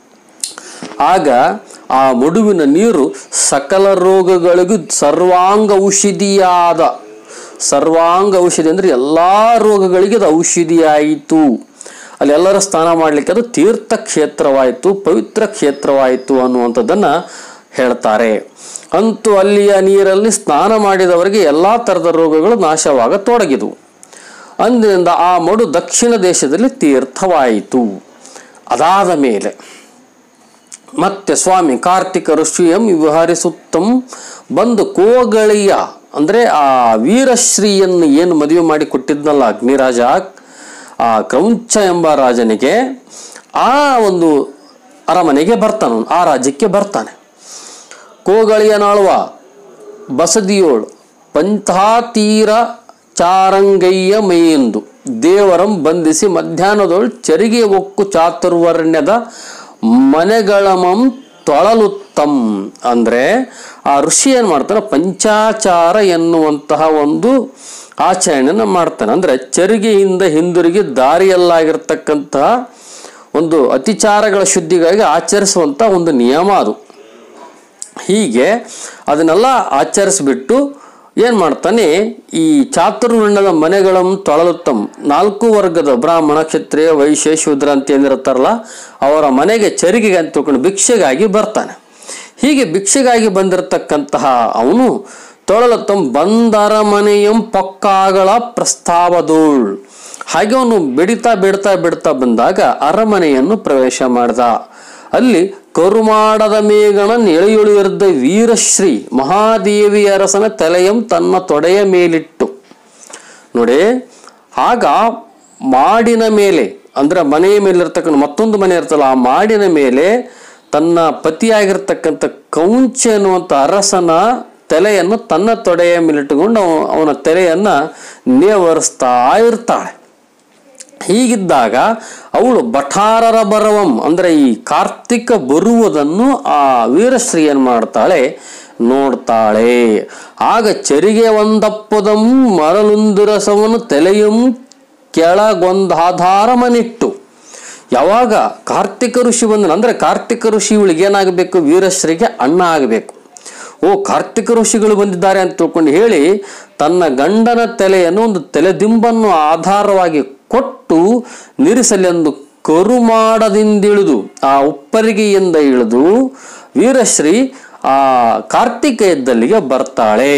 Speaker 1: ಆಗ ಆ ಮಡುವಿನ ನೀರು ಸಕಲ ರೋಗಗಳಿಗೂ ಸರ್ವಾಂಗ ಔಷಧಿಯಾದ ಸರ್ವಾಂಗ ಔಷಧಿ ಅಂದರೆ ಎಲ್ಲ ರೋಗಗಳಿಗೆ ಅದು ಔಷಧಿಯಾಯಿತು ಅಲ್ಲಿ ಎಲ್ಲರ ಸ್ನಾನ ಮಾಡಲಿಕ್ಕೆ ಅದು ತೀರ್ಥ ಕ್ಷೇತ್ರವಾಯಿತು ಪವಿತ್ರ ಕ್ಷೇತ್ರವಾಯಿತು ಅನ್ನುವಂಥದ್ದನ್ನು ಹೇಳ್ತಾರೆ ಅಂತೂ ಅಲ್ಲಿಯ ನೀರಲ್ಲಿ ಸ್ನಾನ ಮಾಡಿದವರಿಗೆ ಎಲ್ಲ ಥರದ ರೋಗಗಳು ನಾಶವಾಗತೊಡಗಿದವು ಅಂದಿನಿಂದ ಆ ಮಡು ದಕ್ಷಿಣ ದೇಶದಲ್ಲಿ ತೀರ್ಥವಾಯಿತು ಅದಾದ ಮೇಲೆ ಮತ್ತೆ ಸ್ವಾಮಿ ಕಾರ್ತಿಕ ಋಷಿಯಂ ವಿವಹರಿಸುತ್ತಂ ಬಂದು ಕೋಗಳಿಯ ಅಂದರೆ ಆ ವೀರಶ್ರೀಯನ್ನು ಏನು ಮದುವೆ ಮಾಡಿ ಕೊಟ್ಟಿದ್ನಲ್ಲ ಅಗ್ನಿರಾಜ ಆ ಕ್ರೌಂಚ ಎಂಬ ರಾಜನಿಗೆ ಆ ಒಂದು ಅರಮನೆಗೆ ಬರ್ತಾನೆ ಅವ್ನು. ಆ ರಾಜ್ಯಕ್ಕೆ ಬರ್ತಾನೆ ಕೋಗಳಿಯನಾಳುವ ಬಸದಿಯೋಳು ಪಂಥಾತೀರ ಚಾರಂಗಯ್ಯ ಮೈಯೆಂದು ದೇವರಂ ಬಂಧಿಸಿ ಮಧ್ಯಾಹ್ನದೊಳು ಚರಿಗೆ ಒಕ್ಕು ಚಾತುರ್ವರ್ಣ್ಯದ ಮನೆಗಳಮಂ ತೊಳಲುತ್ತಂ ಅಂದರೆ ಆ ಋಷಿ ಏನು ಮಾಡ್ತಾನೆ ಪಂಚಾಚಾರ ಎನ್ನುವಂತಹ ಒಂದು ಆಚರಣೆಯನ್ನು ಮಾಡ್ತಾನೆ ಅಂದರೆ ಚರಿಗೆಯಿಂದ ಹಿಂದಿರುಗಿ ದಾರಿಯಲ್ಲಾಗಿರ್ತಕ್ಕಂತಹ ಒಂದು ಅತಿಚಾರಗಳ ಶುದ್ಧಿಗಾಗಿ ಆಚರಿಸುವಂಥ ಒಂದು ನಿಯಮ ಅದು ಹೀಗೆ ಅದನ್ನೆಲ್ಲ ಆಚರಿಸ್ಬಿಟ್ಟು ಏನು ಮಾಡ್ತಾನೆ ಈ ಚಾತುರ್ವರ್ಣದ ಮನೆಗಳನ್ನು ತೊಳಲುತ್ತಂ ನಾಲ್ಕು ವರ್ಗದ ಬ್ರಾಹ್ಮಣ ಕ್ಷತ್ರಿಯ ವೈಶ್ಯ ಶೂದ್ರ ಅಂತ ಏನಿರುತ್ತಾರಲ್ಲ ಅವರ ಮನೆಗೆ ಚರಿಗೆಗೆ ಅಂತ ತಿಳ್ಕೊಂಡು ಭಿಕ್ಷೆಗಾಗಿ ಬರ್ತಾನೆ ಹೀಗೆ ಭಿಕ್ಷೆಗಾಗಿ ಬಂದಿರತಕ್ಕಂತಹ ಅವನು ತೊಳಲುತ್ತಂ ಬಂದರ ಮನೆಯಂ ಪೊಕ್ಕಾಗಳ ಪ್ರಸ್ತಾವದೋಳ್ ಹಾಗೆ ಅವನು ಬಿಡಿತಾ ಬಿಡ್ತಾ ಬಿಡ್ತಾ ಬಂದಾಗ ಅರಮನೆಯನ್ನು ಪ್ರವೇಶ ಮಾಡ್ದ ಅಲ್ಲಿ ಕರುಮಾಡದ ಮೇಗಣನ್ ಎಳೆಯುಳಿಯರ್ದ ವೀರಶ್ರೀ ಮಹಾದೇವಿ ಅರಸನ ತಲೆಯಂ ತನ್ನ ತೊಡೆಯ ಮೇಲಿಟ್ಟು ನೋಡಿ ಆಗ ಮಾಡಿನ ಮೇಲೆ ಅಂದ್ರೆ ಮನೆಯ ಮೇಲೆ ಇರ್ತಕ್ಕಂಥ ಮತ್ತೊಂದು ಮನೆ ಇರ್ತಲ್ಲ ಆ ಮಾಡಿನ ಮೇಲೆ ತನ್ನ ಪತಿಯಾಗಿರ್ತಕ್ಕಂಥ ಕೌಂಚ ಎನ್ನುವಂಥ ಅರಸನ ತಲೆಯನ್ನು ತನ್ನ ತೊಡೆಯ ಮೇಲಿಟ್ಟುಕೊಂಡು ಅವ- ಅವನ ತಲೆಯನ್ನ ನೇವರಿಸ್ತಾ ಇರ್ತಾಳೆ ಹೀಗಿದ್ದಾಗ ಅವಳು ಭಟಾರರ ಬರವಂ ಅಂದರೆ ಈ ಕಾರ್ತಿಕ ಬರುವುದನ್ನು ಆ ವೀರಶ್ರೀ ಏನು ಮಾಡ್ತಾಳೆ ನೋಡ್ತಾಳೆ ಆಗ ಚರಿಗೆ ಒಂದಪ್ಪದಂ ಮರಲುಂದುರಸವನು ತಲೆಯಂ ಕೆಳಗೊಂದಾಧಾರಮನಿಟ್ಟು ಯಾವಾಗ ಕಾರ್ತಿಕ ಋಷಿ ಬಂದನು ಅಂದರೆ ಕಾರ್ತಿಕ ಋಷಿ ಇವಳಿಗೆ ಏನಾಗಬೇಕು ವೀರಶ್ರೀಗೆ ಅಣ್ಣ ಆಗಬೇಕು ಓ ಕಾರ್ತಿಕ ಋಷಿಗಳು ಬಂದಿದ್ದಾರೆ ಅಂತ ತಿಳ್ಕೊಂಡು ಹೇಳಿ ತನ್ನ ಗಂಡನ ತಲೆಯನ್ನು ಒಂದು ತಲೆದಿಂಬನ್ನು ಆಧಾರವಾಗಿ ಕೊಟ್ಟು ನಿರಿಸಲೆಂದು ಕರುಮಾಡದಿಂದಿಳಿದು ಆ ಉಪ್ಪರಿಗೆಯಿಂದ ಇಳಿದು ವೀರಶ್ರೀ ಆ ಕಾರ್ತಿಕೇಯದಲ್ಲಿಗೆ ಬರ್ತಾಳೆ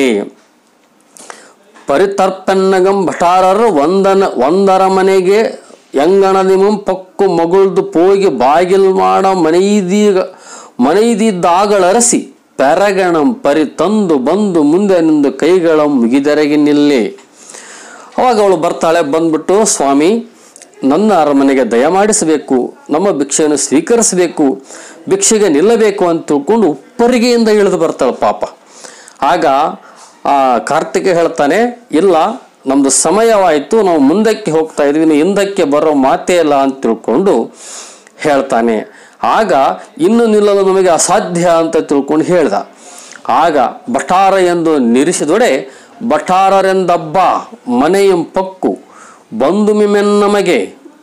Speaker 1: ಪರಿತರ್ಪನ್ನಗಂ ಭಟಾರರು ಒಂದನ ಒಂದರ ಮನೆಗೆ ಎಂಗಣದಿಮಂ ಪಕ್ಕು ಮಗುಳ್ದು ಪೋಗಿ ಬಾಗಿಲ್ ಮಾಡ ಮನೆಯದೀಗ ಮನೆಯದಿದ್ದಾಗಳರಸಿ ಪೆರಗಣಂ ಪರಿ ತಂದು ಬಂದು ಮುಂದೆ ನಿಂದು ಕೈಗಳ ಮುಗಿದೆರಗಿ ನಿಲ್ಲಿ ಅವಾಗ ಅವಳು ಬರ್ತಾಳೆ ಬಂದ್ಬಿಟ್ಟು ಸ್ವಾಮಿ ನನ್ನ ಅರಮನೆಗೆ ದಯಮಾಡಿಸಬೇಕು ನಮ್ಮ ಭಿಕ್ಷೆಯನ್ನು ಸ್ವೀಕರಿಸಬೇಕು ಭಿಕ್ಷೆಗೆ ನಿಲ್ಲಬೇಕು ಅಂತ ತಿಳ್ಕೊಂಡು ಉಪ್ಪರಿಗೆಯಿಂದ ಇಳಿದು ಬರ್ತಾಳೆ ಪಾಪ ಆಗ ಆ ಕಾರ್ತಿಕ ಹೇಳ್ತಾನೆ ಇಲ್ಲ ನಮ್ದು ಸಮಯವಾಯಿತು ನಾವು ಮುಂದಕ್ಕೆ ಹೋಗ್ತಾ ಇದೀವಿ ನೀವು ಹಿಂದಕ್ಕೆ ಬರೋ ಮಾತೇ ಇಲ್ಲ ಅಂತ ತಿಳ್ಕೊಂಡು ಹೇಳ್ತಾನೆ ಆಗ ಇನ್ನು ನಿಲ್ಲಲು ನಮಗೆ ಅಸಾಧ್ಯ ಅಂತ ತಿಳ್ಕೊಂಡು ಹೇಳ್ದ ಆಗ ಭಟಾರ ಎಂದು ನಿರಿಸಿದೊಡೆ ಭಟಾರರೆಂದಬ್ಬ ಮನೆಯಂ ಪಕ್ಕು ಬಂದು ನಮಗೆ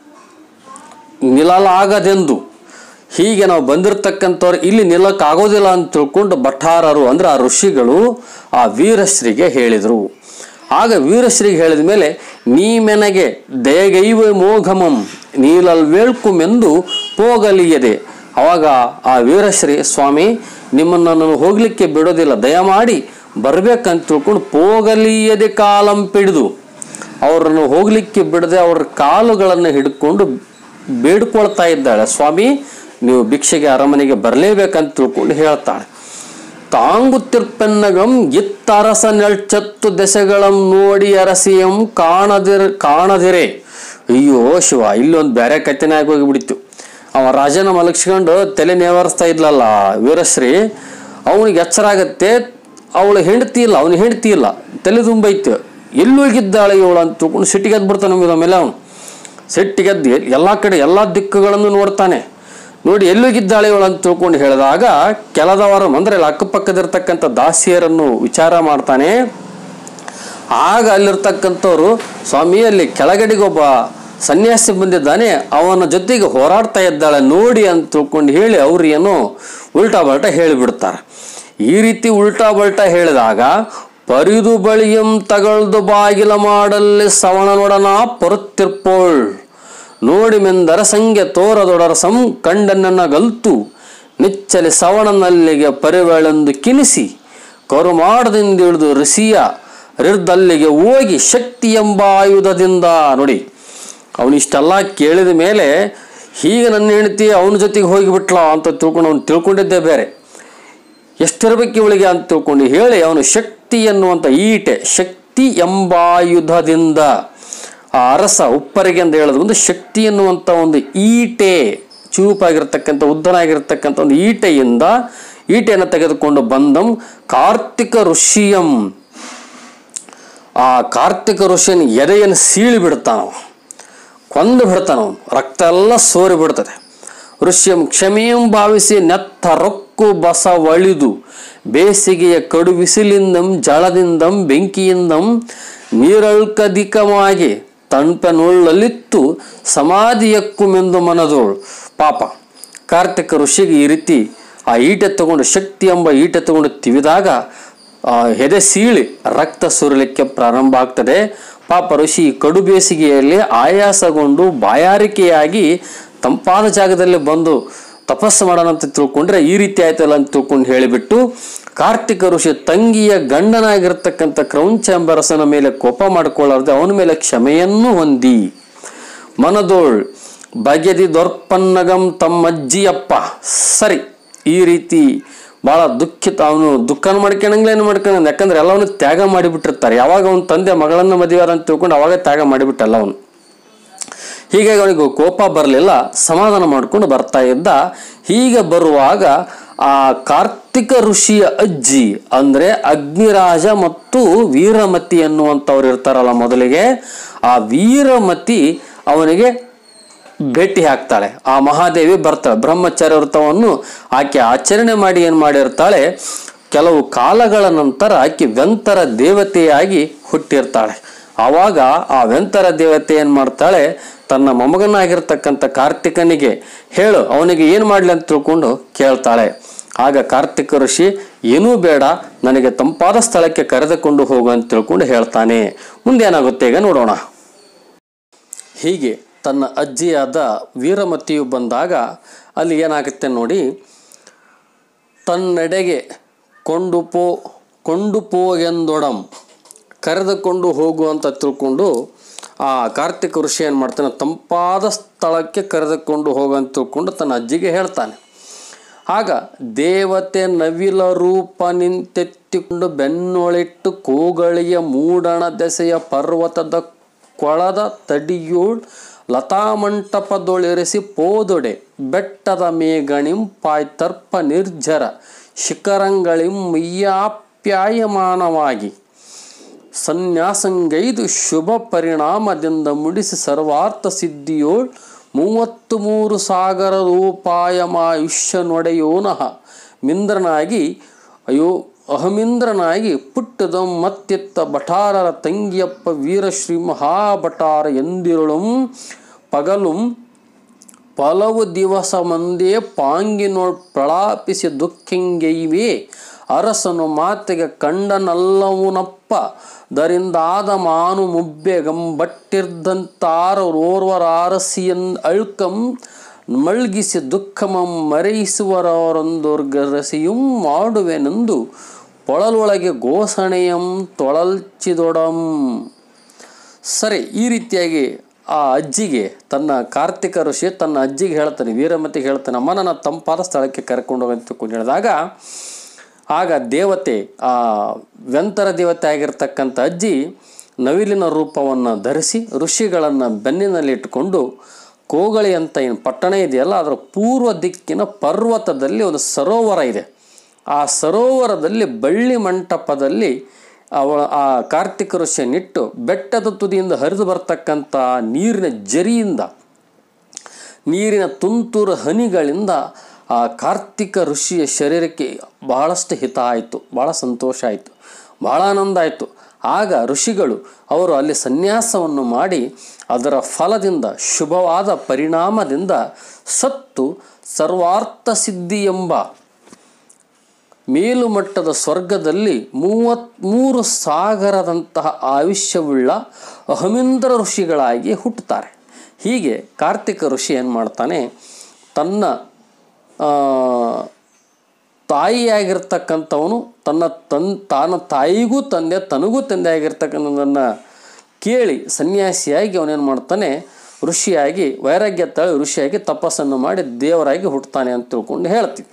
Speaker 1: ನಿಲ್ಲಲಾಗದೆಂದು ಹೀಗೆ ನಾವು ಬಂದಿರತಕ್ಕಂಥವ್ರು ಇಲ್ಲಿ ನಿಲ್ಲಕ್ಕಾಗೋದಿಲ್ಲ ಅಂತ ತಿಳ್ಕೊಂಡು ಭಟ್ಟಾರರು ಅಂದ್ರೆ ಆ ಋಷಿಗಳು ಆ ವೀರಶ್ರೀಗೆ ಹೇಳಿದರು ಆಗ ವೀರಶ್ರೀಗೆ ಹೇಳಿದ ಮೇಲೆ ನೀ ಮೆನಗೆ ದಯಗೈವ ಮೋಘಮಂ ನೀಲಲ್ವೇಳ್ಕುಮೆಂದು ಪೋಗಲಿಯದೆ ಅವಾಗ ಆ ವೀರಶ್ರೀ ಸ್ವಾಮಿ ನಿಮ್ಮನ್ನು ನಾನು ಹೋಗ್ಲಿಕ್ಕೆ ಬಿಡೋದಿಲ್ಲ ದಯಮಾಡಿ ಬರ್ಬೇಕಂತ ತಿಳ್ಕೊಂಡು ಪೋಗಲಿಯದೆ ಕಾಲಂ ಪಿಡಿದು ಅವರನ್ನು ಹೋಗ್ಲಿಕ್ಕೆ ಬಿಡದೆ ಅವರ ಕಾಲುಗಳನ್ನು ಹಿಡ್ಕೊಂಡು ಬೇಡ್ಕೊಳ್ತಾ ಇದ್ದಾಳೆ ಸ್ವಾಮಿ ನೀವು ಭಿಕ್ಷೆಗೆ ಅರಮನೆಗೆ ಬರಲೇಬೇಕಂತ ತಿಳ್ಕೊಂಡು ಹೇಳ್ತಾಳೆ ತಾಂಗುತ್ತಿರ್ಪೆನ್ನಗಂ ಇತ್ತರಸ ನೆಳ್ಚತ್ತು ದೆಸೆಗಳಂ ನೋಡಿ ಅರಸಿಯಂ ಕಾಣದಿರ ಕಾಣದಿರೆ ಅಯ್ಯೋ ಶಿವ ಇಲ್ಲೊಂದು ಬೇರೆ ಕಥೆನೇ ಆಗಿ ಹೋಗಿಬಿಡಿತು ಅವ ರಾಜನ ಮಲಗಿಸ್ಕೊಂಡು ತಲೆ ನೇವರಿಸ್ತಾ ಇದ್ಲಲ್ಲ ವೀರಶ್ರೀ ಅವನಿಗೆ ಎಚ್ಚರ ಆಗತ್ತೆ ಅವಳು ಹೆಂಡತಿ ಇಲ್ಲ ಅವನು ಹೆಂಡತಿ ಇಲ್ಲ ತಲೆ ತುಂಬೈತೆ ಎಲ್ಲಿ ಹೋಗಿದ್ದಾಳೆ ಇವಳು ಅಂತ ತಿಳ್ಕೊಂಡು ಸಿಟ್ಟಿಗೆ ಎದ್ಬಿಡ್ತಾನೆ ನಮಗೆ ಆಮೇಲೆ ಅವನು ಸಿಟ್ಟಿಗೆದ್ದು ಎಲ್ಲ ಕಡೆ ಎಲ್ಲ ದಿಕ್ಕುಗಳನ್ನು ನೋಡ್ತಾನೆ ನೋಡಿ ಎಲ್ಲೋಗಿದ್ದಾಳೆ ಇವಳು ಅಂತ ತಿಳ್ಕೊಂಡು ಹೇಳಿದಾಗ ಕೆಲದವರು ಅಂದರೆ ಅಲ್ಲಿ ಅಕ್ಕಪಕ್ಕದಿರ್ತಕ್ಕಂಥ ದಾಸಿಯರನ್ನು ವಿಚಾರ ಮಾಡ್ತಾನೆ ಆಗ ಅಲ್ಲಿರ್ತಕ್ಕಂಥವ್ರು ಸ್ವಾಮಿ ಅಲ್ಲಿ ಕೆಳಗಡೆಗೆ ಒಬ್ಬ ಸನ್ಯಾಸಿ ಬಂದಿದ್ದಾನೆ ಅವನ ಜೊತೆಗೆ ಹೋರಾಡ್ತಾ ಇದ್ದಾಳೆ ನೋಡಿ ಅಂತ ತಿಳ್ಕೊಂಡು ಹೇಳಿ ಅವ್ರು ಏನೋ ಉಲ್ಟಾ ಬಲ್ಟಾ ಹೇಳಿಬಿಡ್ತಾರೆ ಈ ರೀತಿ ಉಲ್ಟಾ ಬಲ್ಟಾ ಹೇಳಿದಾಗ ಪರಿದು ಬಳಿಯಂ ತಗಳ್ದು ಬಾಗಿಲ ಮಾಡಲ್ಲಿ ಸವಣನೊಡನ ಪರುತ್ತಿರ್ಪೋಳ್ ನೋಡಿ ಮೆಂದರ ಸಂಗೆ ತೋರದೊಡರ ಸಂ ಕಂಡನ್ನ ಗಲ್ತು ನಿಚ್ಚಲಿ ಸವಣನಲ್ಲಿಗೆ ಪರಿವೆಳೆಂದು ಕಿನಿಸಿ ಕರುಮಾಡದಿಂದಿಳಿದು ಋಷಿಯ ರಿರ್ದಲ್ಲಿಗೆ ಹೋಗಿ ಶಕ್ತಿ ಎಂಬ ಆಯುಧದಿಂದ ನೋಡಿ ಅವನಿಷ್ಟೆಲ್ಲ ಕೇಳಿದ ಮೇಲೆ ಹೀಗೆ ನನ್ನ ಹೆಂಡತಿ ಅವನ ಜೊತೆಗೆ ಹೋಗಿಬಿಟ್ಲ ಅಂತ ತಿಳ್ಕೊಂಡು ಅವನು ತಿಳ್ಕೊಂಡಿದ್ದೇ ಬೇರೆ ಎಷ್ಟಿರಬೇಕು ಇವಳಿಗೆ ಅಂತ ತಿಳ್ಕೊಂಡು ಹೇಳಿ ಅವನು ಶಕ್ತಿ ಎನ್ನುವಂಥ ಈಟೆ ಶಕ್ತಿ ಎಂಬಾಯುಧದಿಂದ ಆ ಅರಸ ಉಪ್ಪರಿಗೆ ಅಂತ ಹೇಳೋದು ಒಂದು ಶಕ್ತಿ ಎನ್ನುವಂಥ ಒಂದು ಈಟೆ ಚೂಪಾಗಿರ್ತಕ್ಕಂಥ ಉದ್ದನಾಗಿರ್ತಕ್ಕಂಥ ಒಂದು ಈಟೆಯಿಂದ ಈಟೆಯನ್ನು ತೆಗೆದುಕೊಂಡು ಬಂದಂ ಕಾರ್ತಿಕ ಋಷಿಯಂ ಆ ಕಾರ್ತಿಕ ಋಷಿಯನ ಎದೆಯನ್ನು ಸೀಳಿ ಬಿಡ್ತಾನವ ಕೊಂದು ಬಿಡ್ತಾನವ ರಕ್ತ ಎಲ್ಲ ಸೋರಿ ಬಿಡ್ತದೆ ಋಷ್ಯಂ ಕ್ಷಮೆಯಂ ಭಾವಿಸಿ ನೆತ್ತ ರೊಕ್ಕು ಬಸ ಒಳಿದು ಬೇಸಿಗೆಯ ಕಡು ಬಿಸಿಲಿಂದಂ ಜಳದಿಂದಂ ಬೆಂಕಿಯಿಂದಂ ನೀರಳ್ಕಧಿಕವಾಗಿ ತಣ್ಪೆನುಳ್ಳಲಿತ್ತು ಸಮಾಧಿಯಕ್ಕುಮೆಂದು ಮನದೋಳು ಪಾಪ ಕಾರ್ತಿಕ ಋಷಿಗೆ ಈ ರೀತಿ ಆ ಈಟೆ ತಗೊಂಡು ಶಕ್ತಿ ಎಂಬ ಈಟೆ ತಗೊಂಡು ತಿವಿದಾಗ ಆ ಎದೆ ಸೀಳಿ ರಕ್ತ ಸುರಲಿಕ್ಕೆ ಪ್ರಾರಂಭ ಆಗ್ತದೆ ಪಾಪ ಋಷಿ ಈ ಕಡು ಬೇಸಿಗೆಯಲ್ಲಿ ಆಯಾಸಗೊಂಡು ಬಾಯಾರಿಕೆಯಾಗಿ ತಂಪಾದ ಜಾಗದಲ್ಲಿ ಬಂದು ತಪಸ್ಸು ಮಾಡೋಣ ಅಂತ ತಿಳ್ಕೊಂಡ್ರೆ ಈ ರೀತಿ ಆಯ್ತಲ್ಲ ಅಂತ ತಿಳ್ಕೊಂಡು ಹೇಳಿಬಿಟ್ಟು ಕಾರ್ತಿಕ ಋಷಿ ತಂಗಿಯ ಗಂಡನಾಗಿರ್ತಕ್ಕಂಥ ಕ್ರೌಂಚ ಎಂಬರಸನ ಮೇಲೆ ಕೋಪ ಮಾಡಿಕೊಳ್ಳಾರ್ದೆ ಅವನ ಮೇಲೆ ಕ್ಷಮೆಯನ್ನು ಹೊಂದಿ ಮನದೋಳ್ ಬಗೆದಿ ದೊರ್ಪನ್ನಗಂ ತಮ್ಮಜ್ಜಿಯಪ್ಪ ಸರಿ ಈ ರೀತಿ ಭಾಳ ದುಃಖಿತ ಅವನು ದುಃಖನ ಮಾಡ್ಕೊಳಂಗಿಲ್ಲ ಏನು ಮಾಡ್ಕೊಂಡ ಯಾಕಂದ್ರೆ ಎಲ್ಲವನ್ನು ತ್ಯಾಗ ಮಾಡಿಬಿಟ್ಟಿರ್ತಾರೆ ಯಾವಾಗ ಅವನ ತಂದೆ ಮಗಳನ್ನು ಮದುವೆ ಅಂತ ತಿಳ್ಕೊಂಡು ಅವಾಗ ತ್ಯಾಗ ಮಾಡಿಬಿಟ್ಟಲ್ಲ ಅವನು ಹೀಗಾಗಿ ಅವನಿಗೆ ಕೋಪ ಬರಲಿಲ್ಲ ಸಮಾಧಾನ ಮಾಡ್ಕೊಂಡು ಬರ್ತಾ ಇದ್ದ ಹೀಗೆ ಬರುವಾಗ ಆ ಕಾರ್ತಿಕ ಋಷಿಯ ಅಜ್ಜಿ ಅಂದ್ರೆ ಅಗ್ನಿರಾಜ ಮತ್ತು ವೀರಮತಿ ಅನ್ನುವಂಥವ್ರು ಇರ್ತಾರಲ್ಲ ಮೊದಲಿಗೆ ಆ ವೀರಮತಿ ಅವನಿಗೆ ಭೇಟಿ ಹಾಕ್ತಾಳೆ ಆ ಮಹಾದೇವಿ ಬರ್ತಾಳೆ ಬ್ರಹ್ಮಚರ್ಯ ವ್ರತವನ್ನು ಆಕೆ ಆಚರಣೆ ಮಾಡಿ ಏನು ಮಾಡಿರ್ತಾಳೆ ಕೆಲವು ಕಾಲಗಳ ನಂತರ ಆಕೆ ವೆಂತರ ದೇವತೆಯಾಗಿ ಹುಟ್ಟಿರ್ತಾಳೆ ಆವಾಗ ಆ ವೆಂತರ ದೇವತೆ ಏನು ಮಾಡ್ತಾಳೆ ತನ್ನ ಮೊಮ್ಮಗನಾಗಿರ್ತಕ್ಕಂಥ ಕಾರ್ತಿಕನಿಗೆ ಹೇಳು ಅವನಿಗೆ ಏನು ಮಾಡಲಿ ಅಂತ ತಿಳ್ಕೊಂಡು ಕೇಳ್ತಾಳೆ ಆಗ ಕಾರ್ತಿಕ ಋಷಿ ಏನೂ ಬೇಡ ನನಗೆ ತಂಪಾದ ಸ್ಥಳಕ್ಕೆ ಕರೆದುಕೊಂಡು ಹೋಗು ಅಂತ ತಿಳ್ಕೊಂಡು ಹೇಳ್ತಾನೆ ಮುಂದೆ ಏನಾಗುತ್ತೆ ಈಗ ನೋಡೋಣ ಹೀಗೆ ತನ್ನ ಅಜ್ಜಿಯಾದ ವೀರಮತಿಯು ಬಂದಾಗ ಅಲ್ಲಿ ಏನಾಗುತ್ತೆ ನೋಡಿ ತನ್ನೆಡೆಗೆ ಕೊಂಡು ಪೋ ಕೊಂಡು ಪೋಗೆಂದೊಡಂ ಕರೆದುಕೊಂಡು ಹೋಗು ಅಂತ ತಿಳ್ಕೊಂಡು ಆ ಕಾರ್ತಿಕ ಋಷಿ ಏನು ಮಾಡ್ತಾನೆ ತಂಪಾದ ಸ್ಥಳಕ್ಕೆ ಕರೆದುಕೊಂಡು ಹೋಗು ಅಂತ ತಿಳ್ಕೊಂಡು ತನ್ನ ಅಜ್ಜಿಗೆ ಹೇಳ್ತಾನೆ ಆಗ ದೇವತೆ ನವಿಲ ರೂಪ ನಿಂತೆತ್ತಿಕೊಂಡು ಬೆನ್ನೊಳಿಟ್ಟು ಕೂಗಳಿಯ ಮೂಡಣ ದೆಸೆಯ ಪರ್ವತದ ಕೊಳದ ತಡಿಯೋಳ್ ಲತಾಮಂಟಪದೊಳಿರಿಸಿ ಪೋದೊಡೆ ಬೆಟ್ಟದ ಮೇಗಣಿಂ ಪಾಯ್ತರ್ಪ ನಿರ್ಜರ ಶಿಖರಂಗಳಿಂ ಮಯ್ಯಾಪ್ಯಾಯಮಾನವಾಗಿ ಸನ್ಯಾಸಂಗೈದು ಶುಭ ಪರಿಣಾಮದಿಂದ ಮುಡಿಸಿ ಸರ್ವಾರ್ಥ ಸಿದ್ಧಿಯೋಳ್ ಮೂವತ್ತು ಮೂರು ಸಾಗರ ರೂಪಾಯಮಾಯುಷ್ಯ ನೊಡೆಯೋನಃ ಮಿಂದ್ರನಾಗಿ ಅಯ್ಯೋ ಅಹಮಿಂದ್ರನಾಗಿ ಪುಟ್ಟದಂ ಮತ್ತಿತ್ತ ಭಟಾರರ ತಂಗಿಯಪ್ಪ ವೀರಶ್ರೀ ಮಹಾಭಟಾರ ಎಂದಿರುಳಂ ಪಗಲುಂ ಪಲವು ದಿವಸ ಮಂದೇ ಪಾಂಗಿನೊಳ್ ಪ್ರಲಾಪಿಸಿ ದುಃಖಿಂಗೈವೆ ಅರಸನು ಮಾತಿಗೆ ಕಂಡನಲ್ಲವುನಪ್ಪ ದರಿಂದಾದ ಮಾನು ಮುಬ್ಬೆಗಂಬಟ್ಟಿರ್ದಂತಾರೋರ್ವರಾರಸಿಯನ್ ಅಳ್ಕಂ ಮಳ್ಗಿಸಿ ದುಃಖಮಂ ಮರೆಯಿಸುವರವರೊಂದೊರ್ಗರಸಿಯುಂ ಮಾಡುವೆನೆಂದು ಪೊಳಲೊಳಗೆ ಘೋಷಣೆಯಂ ತೊಳಲ್ಚಿದೊಡಂ ಸರಿ ಈ ರೀತಿಯಾಗಿ ಆ ಅಜ್ಜಿಗೆ ತನ್ನ ಕಾರ್ತಿಕ ಋಷಿ ತನ್ನ ಅಜ್ಜಿಗೆ ಹೇಳ್ತಾನೆ ವೀರಮತಿಗೆ ಹೇಳ್ತಾನೆ ಅಮ್ಮ ನನ್ನ ತಂಪಾದ ಸ್ಥಳಕ್ಕೆ ಕರ್ಕೊಂಡು ಹೋಗಂತ ತಿಳ್ಕೊಂಡು ಹೇಳಿದಾಗ ಆಗ ದೇವತೆ ಆ ವ್ಯಂತರ ದೇವತೆ ಆಗಿರ್ತಕ್ಕಂಥ ಅಜ್ಜಿ ನವಿಲಿನ ರೂಪವನ್ನು ಧರಿಸಿ ಋಷಿಗಳನ್ನು ಬೆನ್ನಿನಲ್ಲಿ ಇಟ್ಟುಕೊಂಡು ಕೋಗಳಿ ಅಂತ ಏನು ಪಟ್ಟಣ ಇದೆಯಲ್ಲ ಅದರ ಪೂರ್ವ ದಿಕ್ಕಿನ ಪರ್ವತದಲ್ಲಿ ಒಂದು ಸರೋವರ ಇದೆ ಆ ಸರೋವರದಲ್ಲಿ ಬಳ್ಳಿ ಮಂಟಪದಲ್ಲಿ ಅವಳ ಆ ಕಾರ್ತಿಕ ಋಷಿಯನ್ನಿಟ್ಟು ಬೆಟ್ಟದ ತುದಿಯಿಂದ ಹರಿದು ಬರ್ತಕ್ಕಂಥ ನೀರಿನ ಜರಿಯಿಂದ ನೀರಿನ ತುಂತುರು ಹನಿಗಳಿಂದ ಆ ಕಾರ್ತಿಕ ಋಷಿಯ ಶರೀರಕ್ಕೆ ಬಹಳಷ್ಟು ಹಿತ ಆಯಿತು ಭಾಳ ಸಂತೋಷ ಆಯಿತು ಭಾಳ ಆನಂದ ಆಯಿತು ಆಗ ಋಷಿಗಳು ಅವರು ಅಲ್ಲಿ ಸನ್ಯಾಸವನ್ನು ಮಾಡಿ ಅದರ ಫಲದಿಂದ ಶುಭವಾದ ಪರಿಣಾಮದಿಂದ ಸತ್ತು ಸರ್ವಾರ್ಥ ಸಿದ್ಧಿ ಎಂಬ ಮೇಲುಮಟ್ಟದ ಸ್ವರ್ಗದಲ್ಲಿ ಮೂವತ್ತ್ಮೂರು ಸಾಗರದಂತಹ ಆಯುಷ್ಯವುಳ್ಳ ಅಹಮಿಂದ್ರ ಋಷಿಗಳಾಗಿ ಹುಟ್ಟುತ್ತಾರೆ ಹೀಗೆ ಕಾರ್ತಿಕ ಋಷಿ ಏನು ಮಾಡ್ತಾನೆ ತನ್ನ ಆ, ತಾಯಿಯಾಗಿರ್ತಕ್ಕಂಥವನು ತನ್ನ ತನ್ ತಾನ ತಾಯಿಗೂ ತಂದೆ ತನಗೂ ತಂದೆ ಆಗಿರ್ತಕ್ಕಂಥದ್ದನ್ನು ಕೇಳಿ ಸನ್ಯಾಸಿಯಾಗಿ ಅವನೇನು ಮಾಡ್ತಾನೆ ಋಷಿಯಾಗಿ ವೈರಾಗ್ಯ ತಳಿ ಋಷಿಯಾಗಿ ತಪಸ್ಸನ್ನು ಮಾಡಿ ದೇವರಾಗಿ ಹುಟ್ಟುತ್ತಾನೆ ಅಂತ ತಿಳ್ಕೊಂಡು ಹೇಳ್ತೀವಿ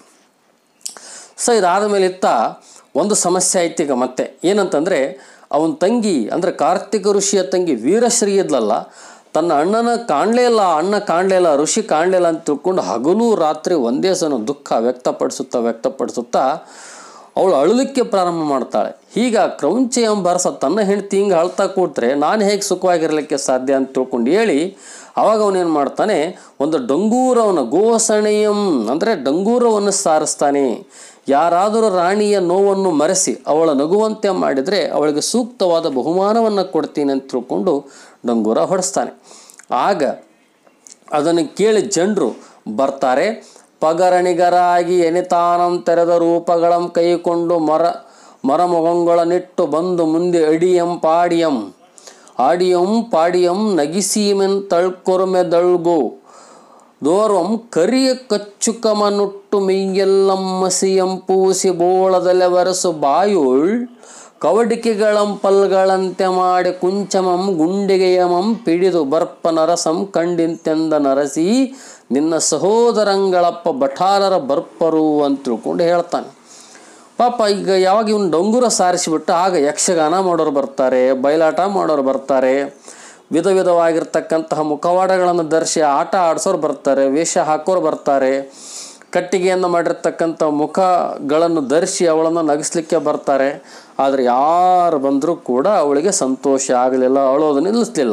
Speaker 1: ಸೊ ಇದಾದ ಮೇಲೆ ಇತ್ತ ಒಂದು ಸಮಸ್ಯೆ ಆಯ್ತು ಈಗ ಮತ್ತೆ ಏನಂತಂದರೆ ಅವನ ತಂಗಿ ಅಂದರೆ ಕಾರ್ತಿಕ ಋಷಿಯ ತಂಗಿ ವೀರಶ್ರೀ ಇದ್ಲಲ್ಲ ತನ್ನ ಅಣ್ಣನ ಕಾಣಲೇ ಇಲ್ಲ ಅಣ್ಣ ಕಾಣಲೇ ಇಲ್ಲ ಋಷಿ ಕಾಣಲೇ ಇಲ್ಲ ಅಂತ ತಿಳ್ಕೊಂಡು ಹಗಲು ರಾತ್ರಿ ಒಂದೇ ಸಲ ದುಃಖ ವ್ಯಕ್ತಪಡಿಸುತ್ತಾ ವ್ಯಕ್ತಪಡಿಸುತ್ತಾ ಅವಳು ಅಳಲಿಕ್ಕೆ ಪ್ರಾರಂಭ ಮಾಡ್ತಾಳೆ ಹೀಗ ಕ್ರೌಂಚಿ ಎಂಬ ಅರಸ ತನ್ನ ಹೆಂಡತಿ ಹಿಂಗೆ ಅಳ್ತಾ ಕೂತ್ರೆ ನಾನು ಹೇಗೆ ಸುಖವಾಗಿರಲಿಕ್ಕೆ ಸಾಧ್ಯ ಅಂತ ತಿಳ್ಕೊಂಡು ಹೇಳಿ ಅವಾಗ ಅವನೇನು ಮಾಡ್ತಾನೆ ಒಂದು ಡಂಗೂರವನ ಘೋಷಣೆಯಂ ಅಂದರೆ ಡಂಗೂರವನ್ನು ಸಾರಿಸ್ತಾನೆ ಯಾರಾದರೂ ರಾಣಿಯ ನೋವನ್ನು ಮರೆಸಿ ಅವಳ ನಗುವಂತೆ ಮಾಡಿದರೆ ಅವಳಿಗೆ ಸೂಕ್ತವಾದ ಬಹುಮಾನವನ್ನು ಕೊಡ್ತೀನಿ ಅಂತ ತಿಳ್ಕೊಂಡು ಡಂಗೂರ ಹೊಡೆಸ್ತಾನೆ ಆಗ ಅದನ್ನು ಕೇಳಿ ಜನರು ಬರ್ತಾರೆ ಪಗರಣಿಗರಾಗಿ ಎನಿತಾನಂ ತೆರೆದ ರೂಪಗಳಂ ಕೈಕೊಂಡು ಮರ ಮರಮೊಗಂಗಳನಿಟ್ಟು ಬಂದು ಮುಂದೆ ಅಡಿಯಂ ಪಾಡಿಯಂ ಆಡಿಯಂ ಪಾಡಿಯಂ ನಗಿಸೀಮೆನ್ ತಳ್ಕೊರಮೆ ದಳ್ಗು ದೋರ್ವಂ ಕರಿಯ ಕಚ್ಚುಕಮನುಟ್ಟು ಮೆಯ್ಯೆಲ್ಲಂ ಮಸಿಯಂ ಪೂಸಿ ಬೋಳದಲೆ ವರಸು ಬಾಯುಳ್ ಕವಡಿಕೆಗಳಂ ಪಲ್ಗಳಂತೆ ಮಾಡಿ ಕುಂಚಮಂ ಗುಂಡಿಗೆಯಮಂ ಪಿಡಿದು ಬರ್ಪ ನರಸಂ ಕಂಡಿಂತೆಂದ ನರಸಿ ನಿನ್ನ ಸಹೋದರಂಗಳಪ್ಪ ಭಟಾರರ ಬರ್ಪರು ಅಂತ ತಿಳ್ಕೊಂಡು ಹೇಳ್ತಾನೆ ಪಾಪ ಈಗ ಯಾವಾಗ ಇವನು ಡೊಂಗುರ ಸಾರಿಸಿಬಿಟ್ಟು ಆಗ ಯಕ್ಷಗಾನ ಮಾಡೋರು ಬರ್ತಾರೆ ಬಯಲಾಟ ಮಾಡೋರು ಬರ್ತಾರೆ ವಿಧ ವಿಧವಾಗಿರ್ತಕ್ಕಂತಹ ಮುಖವಾಡಗಳನ್ನು ಧರಿಸಿ ಆಟ ಆಡಿಸೋರು ಬರ್ತಾರೆ ವೇಷ ಹಾಕೋರು ಬರ್ತಾರೆ ಕಟ್ಟಿಗೆಯಿಂದ ಮಾಡಿರ್ತಕ್ಕಂಥ ಮುಖಗಳನ್ನು ಧರಿಸಿ ಅವಳನ್ನು ನಗಿಸ್ಲಿಕ್ಕೆ ಬರ್ತಾರೆ ಆದರೆ ಯಾರು ಬಂದರೂ ಕೂಡ ಅವಳಿಗೆ ಸಂತೋಷ ಆಗಲಿಲ್ಲ ಅಳೋದು ನಿಲ್ಲಿಸಲಿಲ್ಲ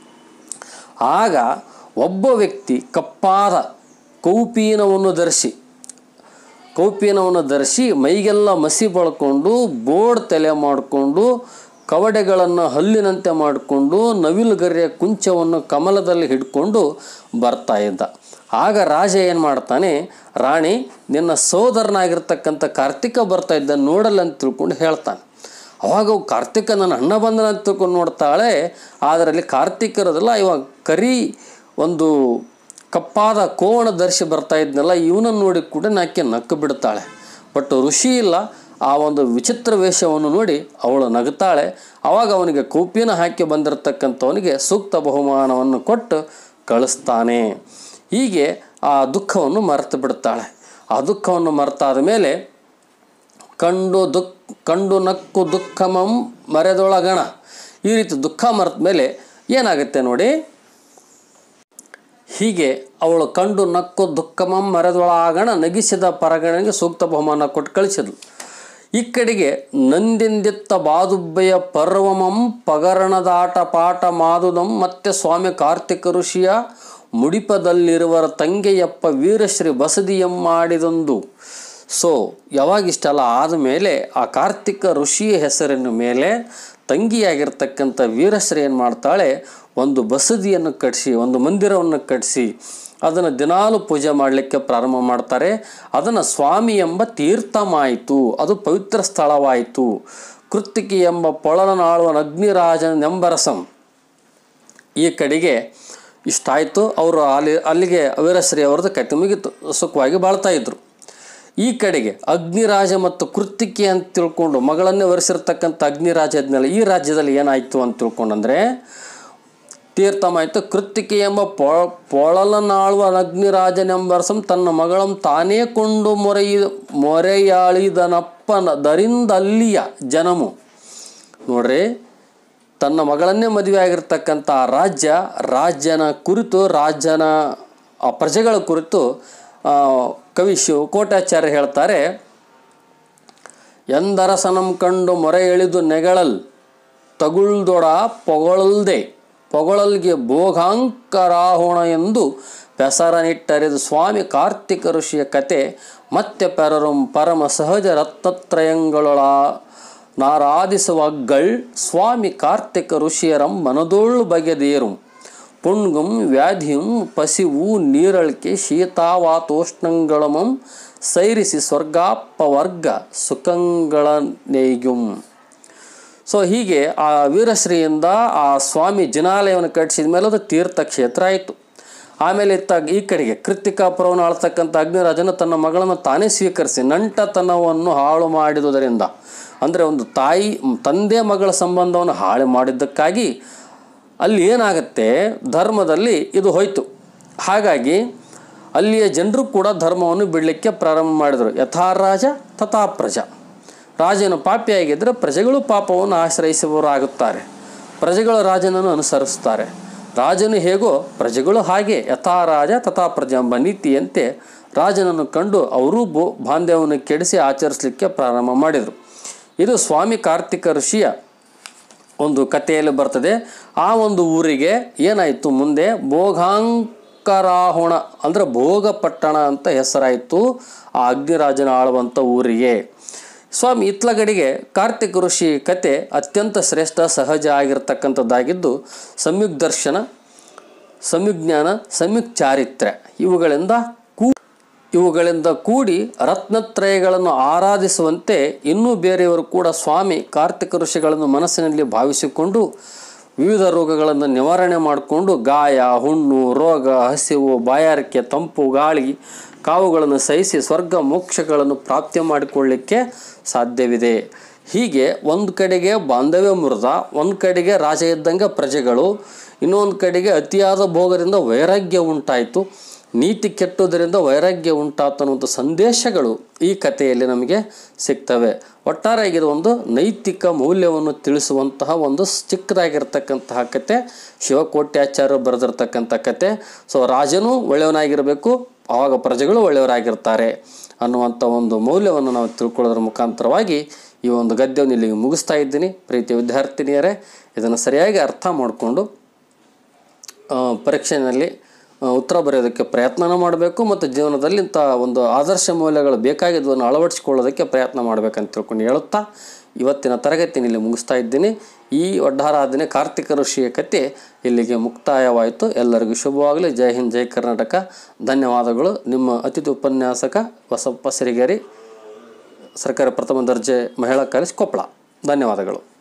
Speaker 1: ಆಗ ಒಬ್ಬ ವ್ಯಕ್ತಿ ಕಪ್ಪಾದ ಕೌಪೀನವನ್ನು ಧರಿಸಿ ಕೌಪೀನವನ್ನು ಧರಿಸಿ ಮೈಗೆಲ್ಲ ಮಸಿ ಬಳ್ಕೊಂಡು ಬೋರ್ಡ್ ತಲೆ ಮಾಡಿಕೊಂಡು ಕವಡೆಗಳನ್ನು ಹಲ್ಲಿನಂತೆ ಮಾಡಿಕೊಂಡು ನವಿಲುಗರಿಯ ಕುಂಚವನ್ನು ಕಮಲದಲ್ಲಿ ಹಿಡ್ಕೊಂಡು ಬರ್ತಾ ಇದ್ದ ಆಗ ರಾಜ ಏನು ಮಾಡ್ತಾನೆ ರಾಣಿ ನಿನ್ನ ಸೋದರನಾಗಿರ್ತಕ್ಕಂಥ ಕಾರ್ತಿಕ ಬರ್ತಾ ಇದ್ದ ನೋಡಲ್ಲ ಅಂತ ತಿಳ್ಕೊಂಡು ಹೇಳ್ತಾನೆ ಅವಾಗ ಅವ್ ಕಾರ್ತಿಕ ನನ್ನ ಅಣ್ಣ ಬಂದನ ಅಂತ ತಿಳ್ಕೊಂಡು ನೋಡ್ತಾಳೆ ಅದರಲ್ಲಿ ಕಾರ್ತಿಕ್ ಇರೋದಿಲ್ಲ ಇವಾಗ ಕರಿ ಒಂದು ಕಪ್ಪಾದ ಕೋವಣ ಧರಿಸಿ ಬರ್ತಾ ಇದ್ನಲ್ಲ ಇವನನ್ನು ನೋಡಿ ಕೂಡ ನಾಕೆ ನಕ್ಕು ಬಿಡ್ತಾಳೆ ಬಟ್ ಋಷಿ ಇಲ್ಲ ಆ ಒಂದು ವಿಚಿತ್ರ ವೇಷವನ್ನು ನೋಡಿ ಅವಳು ನಗುತ್ತಾಳೆ ಅವಾಗ ಅವನಿಗೆ ಕೂಪಿನ ಹಾಕಿ ಬಂದಿರತಕ್ಕಂಥವನಿಗೆ ಸೂಕ್ತ ಬಹುಮಾನವನ್ನು ಕೊಟ್ಟು ಕಳಿಸ್ತಾನೆ ಹೀಗೆ ಆ ದುಃಖವನ್ನು ಮರೆತು ಬಿಡ್ತಾಳೆ ಆ ದುಃಖವನ್ನು ಮರೆತಾದ ಮೇಲೆ ಕಂಡು ದುಃಖ ಕಂಡು ನಕ್ಕು ದುಃಖಮಂ ಮರೆದೊಳಗಣ ಈ ರೀತಿ ದುಃಖ ಮರೆತ ಮೇಲೆ ಏನಾಗುತ್ತೆ ನೋಡಿ ಹೀಗೆ ಅವಳು ಕಂಡು ನಕ್ಕು ದುಃಖಮಂ ಮರೆದೊಳಗಣ ನಗಿಸಿದ ಪರಗಣನಿಗೆ ಸೂಕ್ತ ಬಹುಮಾನ ಕೊಟ್ಟು ಕಳಿಸಿದ್ಲು ಈ ಕಡೆಗೆ ನಂದಿಂದಿತ್ತ ಬಾದುಬ್ಬೆಯ ಪರ್ವಮಂ ಪಗರಣದಾಟ ಪಾಠ ಮಾದುದಂ ಮತ್ತೆ ಸ್ವಾಮಿ ಕಾರ್ತಿಕ ಋಷಿಯ ಮುಡಿಪದಲ್ಲಿರುವರ ತಂಗೆಯಪ್ಪ ವೀರಶ್ರೀ ಬಸದಿಯಮ್ಮಾಡಿದೊಂದು ಸೊ ಯಾವಾಗ ಇಷ್ಟೆಲ್ಲ ಆದಮೇಲೆ ಆ ಕಾರ್ತಿಕ ಋಷಿಯ ಹೆಸರಿನ ಮೇಲೆ ತಂಗಿಯಾಗಿರ್ತಕ್ಕಂಥ ವೀರಶ್ರೀ ಏನು ಮಾಡ್ತಾಳೆ ಒಂದು ಬಸದಿಯನ್ನು ಕಟ್ಟಿಸಿ ಒಂದು ಮಂದಿರವನ್ನು ಕಟ್ಟಿಸಿ ಅದನ್ನು ದಿನಾಲು ಪೂಜೆ ಮಾಡಲಿಕ್ಕೆ ಪ್ರಾರಂಭ ಮಾಡ್ತಾರೆ ಅದನ್ನು ಸ್ವಾಮಿ ಎಂಬ ತೀರ್ಥಮಾಯಿತು ಅದು ಪವಿತ್ರ ಸ್ಥಳವಾಯಿತು ಕೃತ್ತಿಕಿ ಎಂಬ ಪೊಳಲನಾಳುವ ಅಗ್ನಿರಾಜನೆಂಬರಸಂ ಈ ಕಡೆಗೆ ಇಷ್ಟಾಯಿತು ಅವರು ಅಲ್ಲಿ ಅಲ್ಲಿಗೆ ವೀರಶ್ರೀ ಅವ್ರದ್ದು ಕತೆ ಮುಗಿತು ಸುಖವಾಗಿ ಬಾಳ್ತಾ ಇದ್ರು ಈ ಕಡೆಗೆ ಅಗ್ನಿರಾಜ ಮತ್ತು ಕೃತ್ತಿಕಿ ಅಂತ ತಿಳ್ಕೊಂಡು ಮಗಳನ್ನೇ ವರಿಸಿರ್ತಕ್ಕಂಥ ಅಗ್ನಿರಾಜ ಇದ್ನಲ್ಲ ಈ ರಾಜ್ಯದಲ್ಲಿ ಏನಾಯಿತು ಅಂತ ತಿಳ್ಕೊಂಡಂದ್ರೆ ತೀರ್ಥಮಾಯಿತು ಕೃತ್ತಿಕೆ ಎಂಬ ಪೊ ಪೊಳಲನಾಳುವ ಅಗ್ನಿರಾಜನೆಂಬರಸಂ ತನ್ನ ಮಗಳಂ ತಾನೇ ಕೊಂಡು ಮೊರೆಯ ಮೊರೆಯಾಳಿದನಪ್ಪನ ದರಿಂದಲ್ಲಿಯ ಜನಮು ನೋಡ್ರಿ ತನ್ನ ಮಗಳನ್ನೇ ಮದುವೆ ಆಗಿರ್ತಕ್ಕಂಥ ಆ ರಾಜ್ಯ ರಾಜ್ಯನ ಕುರಿತು ರಾಜ್ಯನ ಆ ಪ್ರಜೆಗಳ ಕುರಿತು ಆ, ಕವಿ ಶಿವಕೋಟಾಚಾರ್ಯ ಹೇಳ್ತಾರೆ ಎಂದರಸನಂ ಕಂಡು ಮೊರೆ ಎಳೆದು ನೆಗಳಲ್ ತಗುಳ್ದೊಡ ಪೊಗಳಲ್ದೆ ಪೊಗಳಲ್ಗೆ ಭೋಗಾಂಕರಾಹುಣ ಎಂದು ಪೆಸರನಿಟ್ಟರಿದು ಸ್ವಾಮಿ ಕಾರ್ತಿಕ ಋಷಿಯ ಕತೆ ಮತ್ತೆ ಪೆರರುಂ ಪರಮ ಸಹಜ ರತ್ನತ್ರಯಂಗಳೊಳ ನಾರಾಧಿಸುವಗ್ಗಳ್ ಸ್ವಾಮಿ ಕಾರ್ತಿಕ ಋಷಿಯರಂ ಮನದೊಳ್ಳು ಬಗೆದೇರು ಪುಣ್ಗುಂ ವ್ಯಾಧಿಯುಂ ಪಸಿವು ನೀರಳಿಕೆ ಶೀತಾವಾತೋಷ್ಣಂಗಳಮಂ ಸೈರಿಸಿ ಸ್ವರ್ಗಾಪವರ್ಗ ಸುಖಂಗಳ ನೇಯ್ಗುಂ ಸೊ ಹೀಗೆ ಆ ವೀರಶ್ರೀಯಿಂದ ಆ ಸ್ವಾಮಿ ಜಿನಾಲಯವನ್ನು ಕಟ್ಟಿಸಿದ ಮೇಲೆ ಅದು ತೀರ್ಥಕ್ಷೇತ್ರ ಆಯಿತು ಆಮೇಲೆ ಇತ್ತ ಈ ಕಡೆಗೆ ಕೃತಿಕಾಪುರವನ್ನು ಆಳ್ತಕ್ಕಂಥ ಅಗ್ನಿರಾಜನು ತನ್ನ ಮಗಳನ್ನು ತಾನೇ ಸ್ವೀಕರಿಸಿ ನಂಟತನವನ್ನು ಹಾಳು ಮಾಡಿದುದರಿಂದ ಅಂದರೆ ಒಂದು ತಾಯಿ ತಂದೆ ಮಗಳ ಸಂಬಂಧವನ್ನು ಹಾಳು ಮಾಡಿದ್ದಕ್ಕಾಗಿ ಅಲ್ಲಿ ಏನಾಗುತ್ತೆ ಧರ್ಮದಲ್ಲಿ ಇದು ಹೋಯ್ತು ಹಾಗಾಗಿ ಅಲ್ಲಿಯ ಜನರು ಕೂಡ ಧರ್ಮವನ್ನು ಬಿಡಲಿಕ್ಕೆ ಪ್ರಾರಂಭ ಮಾಡಿದರು ಯಥಾ ರಾಜ ತಥಾ ಪ್ರಜಾ ರಾಜನು ಪಾಪಿಯಾಗಿದ್ದರೆ ಪ್ರಜೆಗಳು ಪಾಪವನ್ನು ಆಶ್ರಯಿಸುವವರಾಗುತ್ತಾರೆ ಪ್ರಜೆಗಳು ರಾಜನನ್ನು ಅನುಸರಿಸ್ತಾರೆ ರಾಜನು ಹೇಗೋ ಪ್ರಜೆಗಳು ಹಾಗೆ ಯಥಾ ರಾಜ ತಥಾ ಪ್ರಜಾ ಎಂಬ ನೀತಿಯಂತೆ ರಾಜನನ್ನು ಕಂಡು ಅವರೂ ಬೋ ಬಾಂಧವ್ಯವನ್ನು ಕೆಡಿಸಿ ಆಚರಿಸಲಿಕ್ಕೆ ಪ್ರಾರಂಭ ಮಾಡಿದರು ಇದು ಸ್ವಾಮಿ ಕಾರ್ತಿಕ ಋಷಿಯ ಒಂದು ಕಥೆಯಲ್ಲಿ ಬರ್ತದೆ ಆ ಒಂದು ಊರಿಗೆ ಏನಾಯಿತು ಮುಂದೆ ಭೋಗಾಂಕರಾಹುಣ ಅಂದರೆ ಭೋಗಪಟ್ಟಣ ಅಂತ ಹೆಸರಾಯಿತು ಆ ಅಗ್ನಿರಾಜನ ಆಳುವಂಥ ಊರಿಗೆ ಸ್ವಾಮಿ ಇತ್ಲಗಡಿಗೆ ಕಾರ್ತಿಕ ಋಷಿ ಕತೆ ಅತ್ಯಂತ ಶ್ರೇಷ್ಠ ಸಹಜ ಆಗಿರ್ತಕ್ಕಂಥದ್ದಾಗಿದ್ದು ಸಂಯುಗ್ ದರ್ಶನ ಸಂಯುಗ್ ಜ್ಞಾನ ಸಂಯುಗ್ ಚಾರಿತ್ರ್ಯ ಇವುಗಳಿಂದ ಕೂ ಇವುಗಳಿಂದ ಕೂಡಿ ರತ್ನತ್ರಯಗಳನ್ನು ಆರಾಧಿಸುವಂತೆ ಇನ್ನೂ ಬೇರೆಯವರು ಕೂಡ ಸ್ವಾಮಿ ಕಾರ್ತಿಕ ಋಷಿಗಳನ್ನು ಮನಸ್ಸಿನಲ್ಲಿ ಭಾವಿಸಿಕೊಂಡು ವಿವಿಧ ರೋಗಗಳನ್ನು ನಿವಾರಣೆ ಮಾಡಿಕೊಂಡು ಗಾಯ ಹುಣ್ಣು ರೋಗ ಹಸಿವು ಬಾಯಾರಿಕೆ ತಂಪು ಗಾಳಿ ಕಾವುಗಳನ್ನು ಸಹಿಸಿ ಸ್ವರ್ಗ ಮೋಕ್ಷಗಳನ್ನು ಪ್ರಾಪ್ತಿ ಮಾಡಿಕೊಳ್ಳಿಕ್ಕೆ ಸಾಧ್ಯವಿದೆ ಹೀಗೆ ಒಂದು ಕಡೆಗೆ ಬಾಂಧವ್ಯ ಮುರಿದ ಒಂದು ಕಡೆಗೆ ರಾಜ ಇದ್ದಂಗೆ ಪ್ರಜೆಗಳು ಇನ್ನೊಂದು ಕಡೆಗೆ ಅತಿಯಾದ ಭೋಗದಿಂದ ವೈರಾಗ್ಯ ಉಂಟಾಯಿತು ನೀತಿ ಕೆಟ್ಟುದರಿಂದ ವೈರಾಗ್ಯ ಉಂಟಾತು ಅನ್ನುವಂಥ ಸಂದೇಶಗಳು ಈ ಕಥೆಯಲ್ಲಿ ನಮಗೆ ಸಿಗ್ತವೆ ಒಟ್ಟಾರೆಯಾಗಿ ಇದು ಒಂದು ನೈತಿಕ ಮೌಲ್ಯವನ್ನು ತಿಳಿಸುವಂತಹ ಒಂದು ಚಿಕ್ಕದಾಗಿರ್ತಕ್ಕಂತಹ ಕತೆ ಶಿವಕೋಟ್ಯಾಚಾರ್ಯ ಬರೆದಿರ್ತಕ್ಕಂಥ ಕತೆ ಸೊ ರಾಜನೂ ಒಳ್ಳೆಯವನಾಗಿರಬೇಕು ಆವಾಗ ಪ್ರಜೆಗಳು ಒಳ್ಳೆಯವರಾಗಿರ್ತಾರೆ ಅನ್ನುವಂಥ ಒಂದು ಮೌಲ್ಯವನ್ನು ನಾವು ತಿಳ್ಕೊಳ್ಳೋದ್ರ ಮುಖಾಂತರವಾಗಿ ಈ ಒಂದು ಗದ್ಯವನ್ನು ಇಲ್ಲಿಗೆ ಮುಗಿಸ್ತಾ ಇದ್ದೀನಿ ಪ್ರೀತಿಯ ವಿದ್ಯಾರ್ಥಿನಿಯರೇ ಇದನ್ನು ಸರಿಯಾಗಿ ಅರ್ಥ ಮಾಡಿಕೊಂಡು ಆ, ಪರೀಕ್ಷೆಯಲ್ಲಿ ಆ, ಉತ್ತರ ಬರೆಯೋದಕ್ಕೆ ಪ್ರಯತ್ನನ ಮಾಡಬೇಕು ಮತ್ತು ಜೀವನದಲ್ಲಿ ಇಂಥ ಒಂದು ಆದರ್ಶ ಮೌಲ್ಯಗಳು ಬೇಕಾಗಿದ್ದವನ್ನು ಅಳವಡಿಸಿಕೊಳ್ಳೋದಕ್ಕೆ ಪ್ರಯತ್ನ ಮಾಡಬೇಕಂತ ತಿಳ್ಕೊಂಡು ಹೇಳುತ್ತಾ ಇವತ್ತಿನ ತರಗತಿನ ಇಲ್ಲಿ ಮುಗಿಸ್ತಾ ಇದ್ದೀನಿ ಈ ಒಡ್ಡಾರಾಧನೆ ಕಾರ್ತಿಕ ಋಷಿಯ ಕತೆ ಇಲ್ಲಿಗೆ ಮುಕ್ತಾಯವಾಯಿತು ಎಲ್ಲರಿಗೂ ಶುಭವಾಗಲಿ ಜೈ ಹಿಂದ್ ಜೈ ಕರ್ನಾಟಕ ಧನ್ಯವಾದಗಳು ನಿಮ್ಮ ಅತಿಥಿ ಉಪನ್ಯಾಸಕ ಬಸಪ್ಪ ಸಿರಿಗೇರಿ ಸರ್ಕಾರಿ ಪ್ರಥಮ ದರ್ಜೆ ಮಹಿಳಾ ಕಾಲೇಜ್ ಕೊಪ್ಪಳ ಧನ್ಯವಾದಗಳು